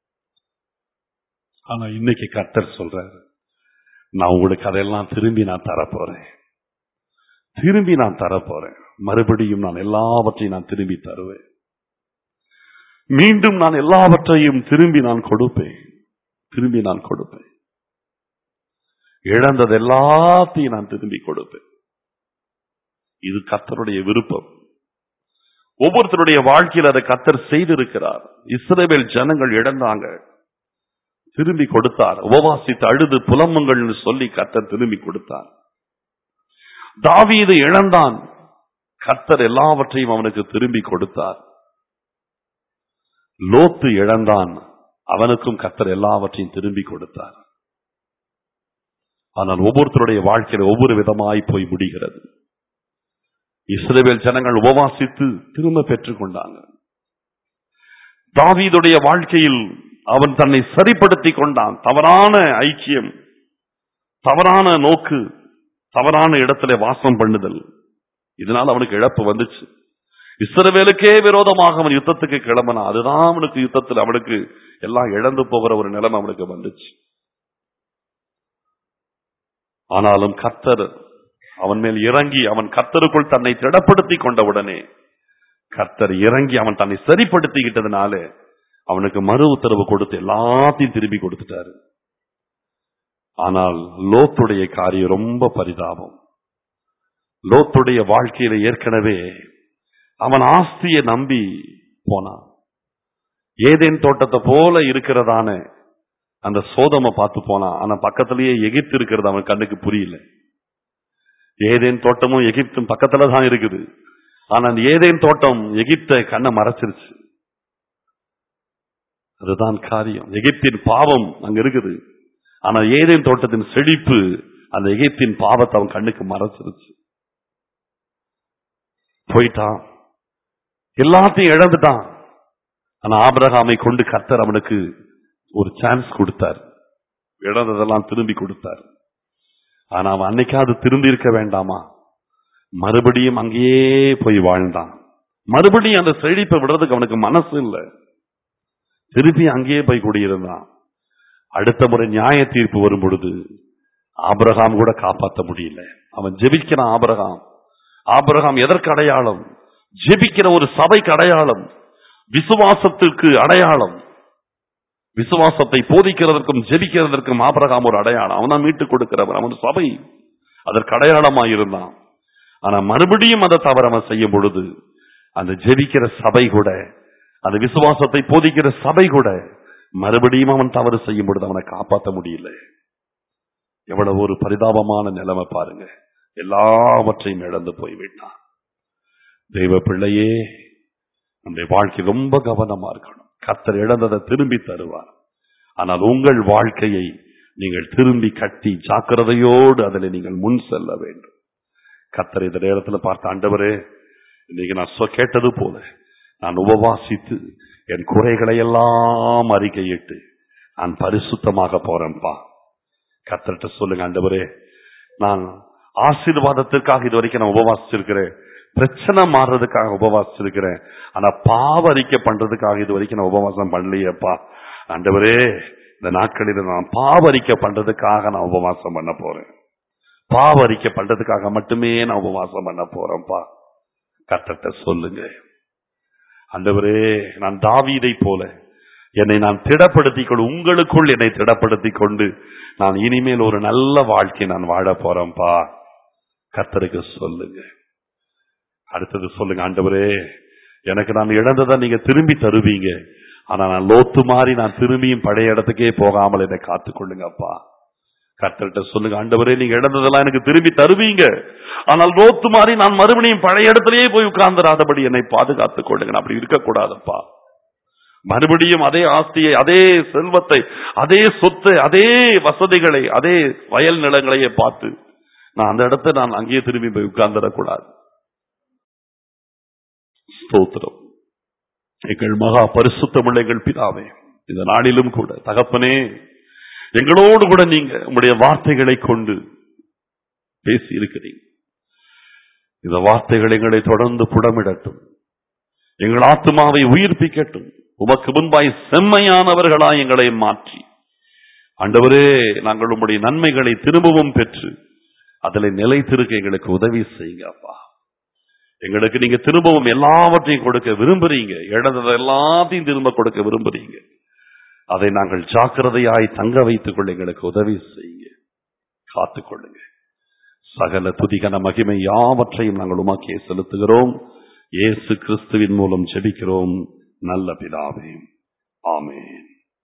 ஆனா இன்னைக்கு கர்த்தர் சொல்றாரு நான் உங்களுக்கு அதெல்லாம் திரும்பி நான் தரப்போறேன் திரும்பி நான் தரப்போறேன் மறுபடியும் நான் எல்லாவற்றையும் நான் திரும்பி தருவேன் மீண்டும் நான் எல்லாவற்றையும் திரும்பி நான் கொடுப்பேன் திரும்பி நான் கொடுப்பேன் இழந்தது எல்லாத்தையும் நான் திரும்பி கொடுப்பேன் இது கர்த்தருடைய விருப்பம் ஒவ்வொருத்தருடைய வாழ்க்கையில் அதை கத்தர் செய்திருக்கிறார் இஸ்ரேல் ஜனங்கள் இழந்தாங்க திரும்பி கொடுத்தார் உபவாசித்து அழுது புலம்புங்கள்னு சொல்லி கர்த்தர் திரும்பி கொடுத்தார் தாவீது இழந்தான் கர்த்தர் எல்லாவற்றையும் அவனுக்கு திரும்பி கொடுத்தார் லோத்து இழந்தான் அவனுக்கும் கர்த்தர் எல்லாவற்றையும் திரும்பி கொடுத்தார் ஆனால் ஒவ்வொருத்தருடைய வாழ்க்கையில ஒவ்வொரு விதமாய் போய் முடிகிறது இஸ்ரவேல் ஜனங்கள் உபவாசித்து திரும்ப பெற்றுக் கொண்டாங்க தாவீதுடைய வாழ்க்கையில் அவன் தன்னை சரிப்படுத்திக் கொண்டான் தவறான ஐக்கியம் தவறான நோக்கு தவறான இடத்துல வாசம் பண்ணுதல் இதனால அவனுக்கு இழப்பு வந்துச்சு இஸ்ரவேலுக்கே விரோதமாக அவன் யுத்தத்துக்கு கிளம்பினான் அதுதான் அவனுக்கு யுத்தத்தில் அவனுக்கு எல்லாம் இழந்து போகிற ஒரு நிலைமை அவனுக்கு வந்துச்சு ஆனாலும் கர்த்தர் அவன் மேல் இறங்கி அவன் கர்த்தருக்குள் தன்னை திடப்படுத்தி கொண்ட உடனே கர்த்தர் இறங்கி அவன் தன்னை சரிப்படுத்திக்கிட்டதுனால அவனுக்கு மறு உத்தரவு கொடுத்து எல்லாத்தையும் திரும்பி கொடுத்துட்டாரு ஆனால் லோத்துடைய காரியம் ரொம்ப பரிதாபம் லோத்துடைய வாழ்க்கையில ஏற்கனவே அவன் ஆஸ்தியை நம்பி போனான் ஏதேன் தோட்டத்தை போல இருக்கிறதான அந்த சோதமை பார்த்து போனான் ஆனா பக்கத்திலேயே எகிப்து இருக்கிறது அவன் கண்ணுக்கு புரியல ஏதேன் தோட்டமும் எகிப்தும் பக்கத்துல தான் இருக்குது ஆனா அந்த ஏதேன் தோட்டம் எகிப்தை கண்ணை மறைச்சிருச்சு அதுதான் காரியம் எகிப்தின் பாவம் அங்க இருக்குது ஆனா ஏதேன் தோட்டத்தின் செழிப்பு அந்த எகிப்தின் பாவத்தை அவன் கண்ணுக்கு மறைச்சிருச்சு போயிட்டான் எல்லாத்தையும் இழந்துட்டான் ஆனா ஆபிரகாமை கொண்டு கர்த்தர் அவனுக்கு ஒரு சான்ஸ் கொடுத்தார் இழந்ததெல்லாம் திரும்பி கொடுத்தார் ஆனா அவன் அன்னைக்காவது திரும்பி இருக்க வேண்டாமா மறுபடியும் அங்கேயே போய் வாழ்ந்தான் மறுபடியும் அந்த செழிப்பை விடுறதுக்கு அவனுக்கு மனசு இல்லை திருப்பி அங்கேயே போய் குடியிருந்தான் அடுத்த முறை நியாய தீர்ப்பு வரும் பொழுது ஆபிரகாம் கூட காப்பாற்ற முடியல அவன் ஜெபிக்கிறான் ஆபிரகாம் ஆபிரகாம் எதற்கு அடையாளம் ஜெபிக்கிற ஒரு சபைக்கு அடையாளம் விசுவாசத்திற்கு அடையாளம் விசுவாசத்தை போதிக்கிறதற்கும் ஜெபிக்கிறதற்கும் ஆபிரகாம் ஒரு அடையாளம் அவன் தான் மீட்டுக் கொடுக்கிறவன் அவன் சபை அதற்கு அடையாளமாய் இருந்தான் ஆனா மறுபடியும் அதை தவறு அவன் செய்யும் பொழுது அந்த ஜெபிக்கிற சபை கூட அந்த விசுவாசத்தை போதிக்கிற சபை கூட மறுபடியும் அவன் தவறு செய்யும் பொழுது அவனை காப்பாற்ற முடியல எவ்வளவு ஒரு பரிதாபமான நிலைமை பாருங்க எல்லாவற்றையும் இழந்து போய்விட்டான் தெய்வ பிள்ளையே நம்முடைய வாழ்க்கை ரொம்ப கவனமா இருக்கணும் கத்தர் இழந்ததை திரும்பி தருவார் ஆனால் உங்கள் வாழ்க்கையை நீங்கள் திரும்பி கட்டி ஜாக்கிரதையோடு அதில் நீங்கள் முன் செல்ல வேண்டும் கத்தர் இந்த நேரத்தில் பார்த்த ஆண்டவரே இன்னைக்கு நான் சொ- கேட்டது போல நான் உபவாசித்து என் குறைகளை எல்லாம் அறிக்கையிட்டு நான் பரிசுத்தமாக போறேன்ப்பா கத்தர்கிட்ட சொல்லுங்க ஆண்டவரே நான் ஆசீர்வாதத்திற்காக இது வரைக்கும் நான் உபவாசிச்சிருக்கிறேன் பிரச்சனை மாறுறதுக்காக உபவாசிச்சிருக்கிறேன் ஆனா பாவ அறிக்கை பண்றதுக்காக இது வரைக்கும் நான் உபவாசம் பண்ணலையேப்பா ஆண்டவரே இந்த நாட்களில் நான் பாவ அறிக்கை பண்றதுக்காக நான் உபவாசம் பண்ண போறேன் பாவ அறிக்கை பண்றதுக்காக மட்டுமே நான் உபவாசம் பண்ண போறேன்ப்பா கத்தட்ட சொல்லுங்க ஆண்டவரே நான் தாவீதை போல என்னை நான் திடப்படுத்திக் கொண்டு உங்களுக்குள் என்னை திடப்படுத்திக் கொண்டு நான் இனிமேல் ஒரு நல்ல வாழ்க்கை நான் வாழ போறேன்ப்பா கத்தருக்கு சொல்லுங்க அடுத்தது சொல்லுங்க ஆண்டவரே எனக்கு நான் இழந்ததை நீங்க திரும்பி தருவீங்க ஆனா நான் லோத்து மாதிரி நான் திரும்பியும் பழைய இடத்துக்கே போகாமல் என்னை காத்துக்கொள்ளுங்கப்பா கர்த்தர்கிட்ட சொல்லுங்க ஆண்டவரே நீங்க இழந்ததெல்லாம் எனக்கு திரும்பி தருவீங்க ஆனால் லோத்து மாதிரி நான் மறுபடியும் பழைய இடத்திலேயே போய் உட்கார்ந்துராதபடி என்னை பாதுகாத்துக் கொள்ளுங்க நான் அப்படி இருக்கக்கூடாதப்பா மறுபடியும் அதே ஆஸ்தியை அதே செல்வத்தை அதே சொத்தை அதே வசதிகளை அதே வயல் நிலங்களையே பார்த்து நான் அந்த இடத்தை நான் அங்கேயே திரும்பி போய் உட்கார்ந்துடக்கூடாது ஸ்தோத்திரம் எங்கள் மகா பரிசுத்தமுள்ள எங்கள் பிதாவே இந்த நாளிலும் கூட தகப்பனே எங்களோடு கூட நீங்க உங்களுடைய வார்த்தைகளை கொண்டு பேசி இருக்கிறீங்க இந்த வார்த்தைகள் எங்களை தொடர்ந்து புடமிடட்டும் எங்கள் ஆத்மாவை உயிர்ப்பிக்கட்டும் உமக்கு முன்பாய் செம்மையானவர்களாய் எங்களை மாற்றி ஆண்டவரே நாங்கள் உம்முடைய நன்மைகளை திரும்பவும் பெற்று அதில் நிலைத்திருக்க எங்களுக்கு உதவி செய்யுங்க அப்பா எங்களுக்கு நீங்க திரும்பவும் எல்லாவற்றையும் கொடுக்க விரும்புறீங்க இழந்ததை எல்லாத்தையும் திரும்ப கொடுக்க விரும்புறீங்க அதை நாங்கள் ஜாக்கிரதையாய் தங்க வைத்துக் கொள்ள எங்களுக்கு உதவி செய்யுங்க காத்துக்கொள்ளுங்க சகல துதிகன மகிமை யாவற்றையும் நாங்கள் உமாக்கே செலுத்துகிறோம் இயேசு கிறிஸ்துவின் மூலம் ஜெபிக்கிறோம் நல்ல பிதாவே ஆமென்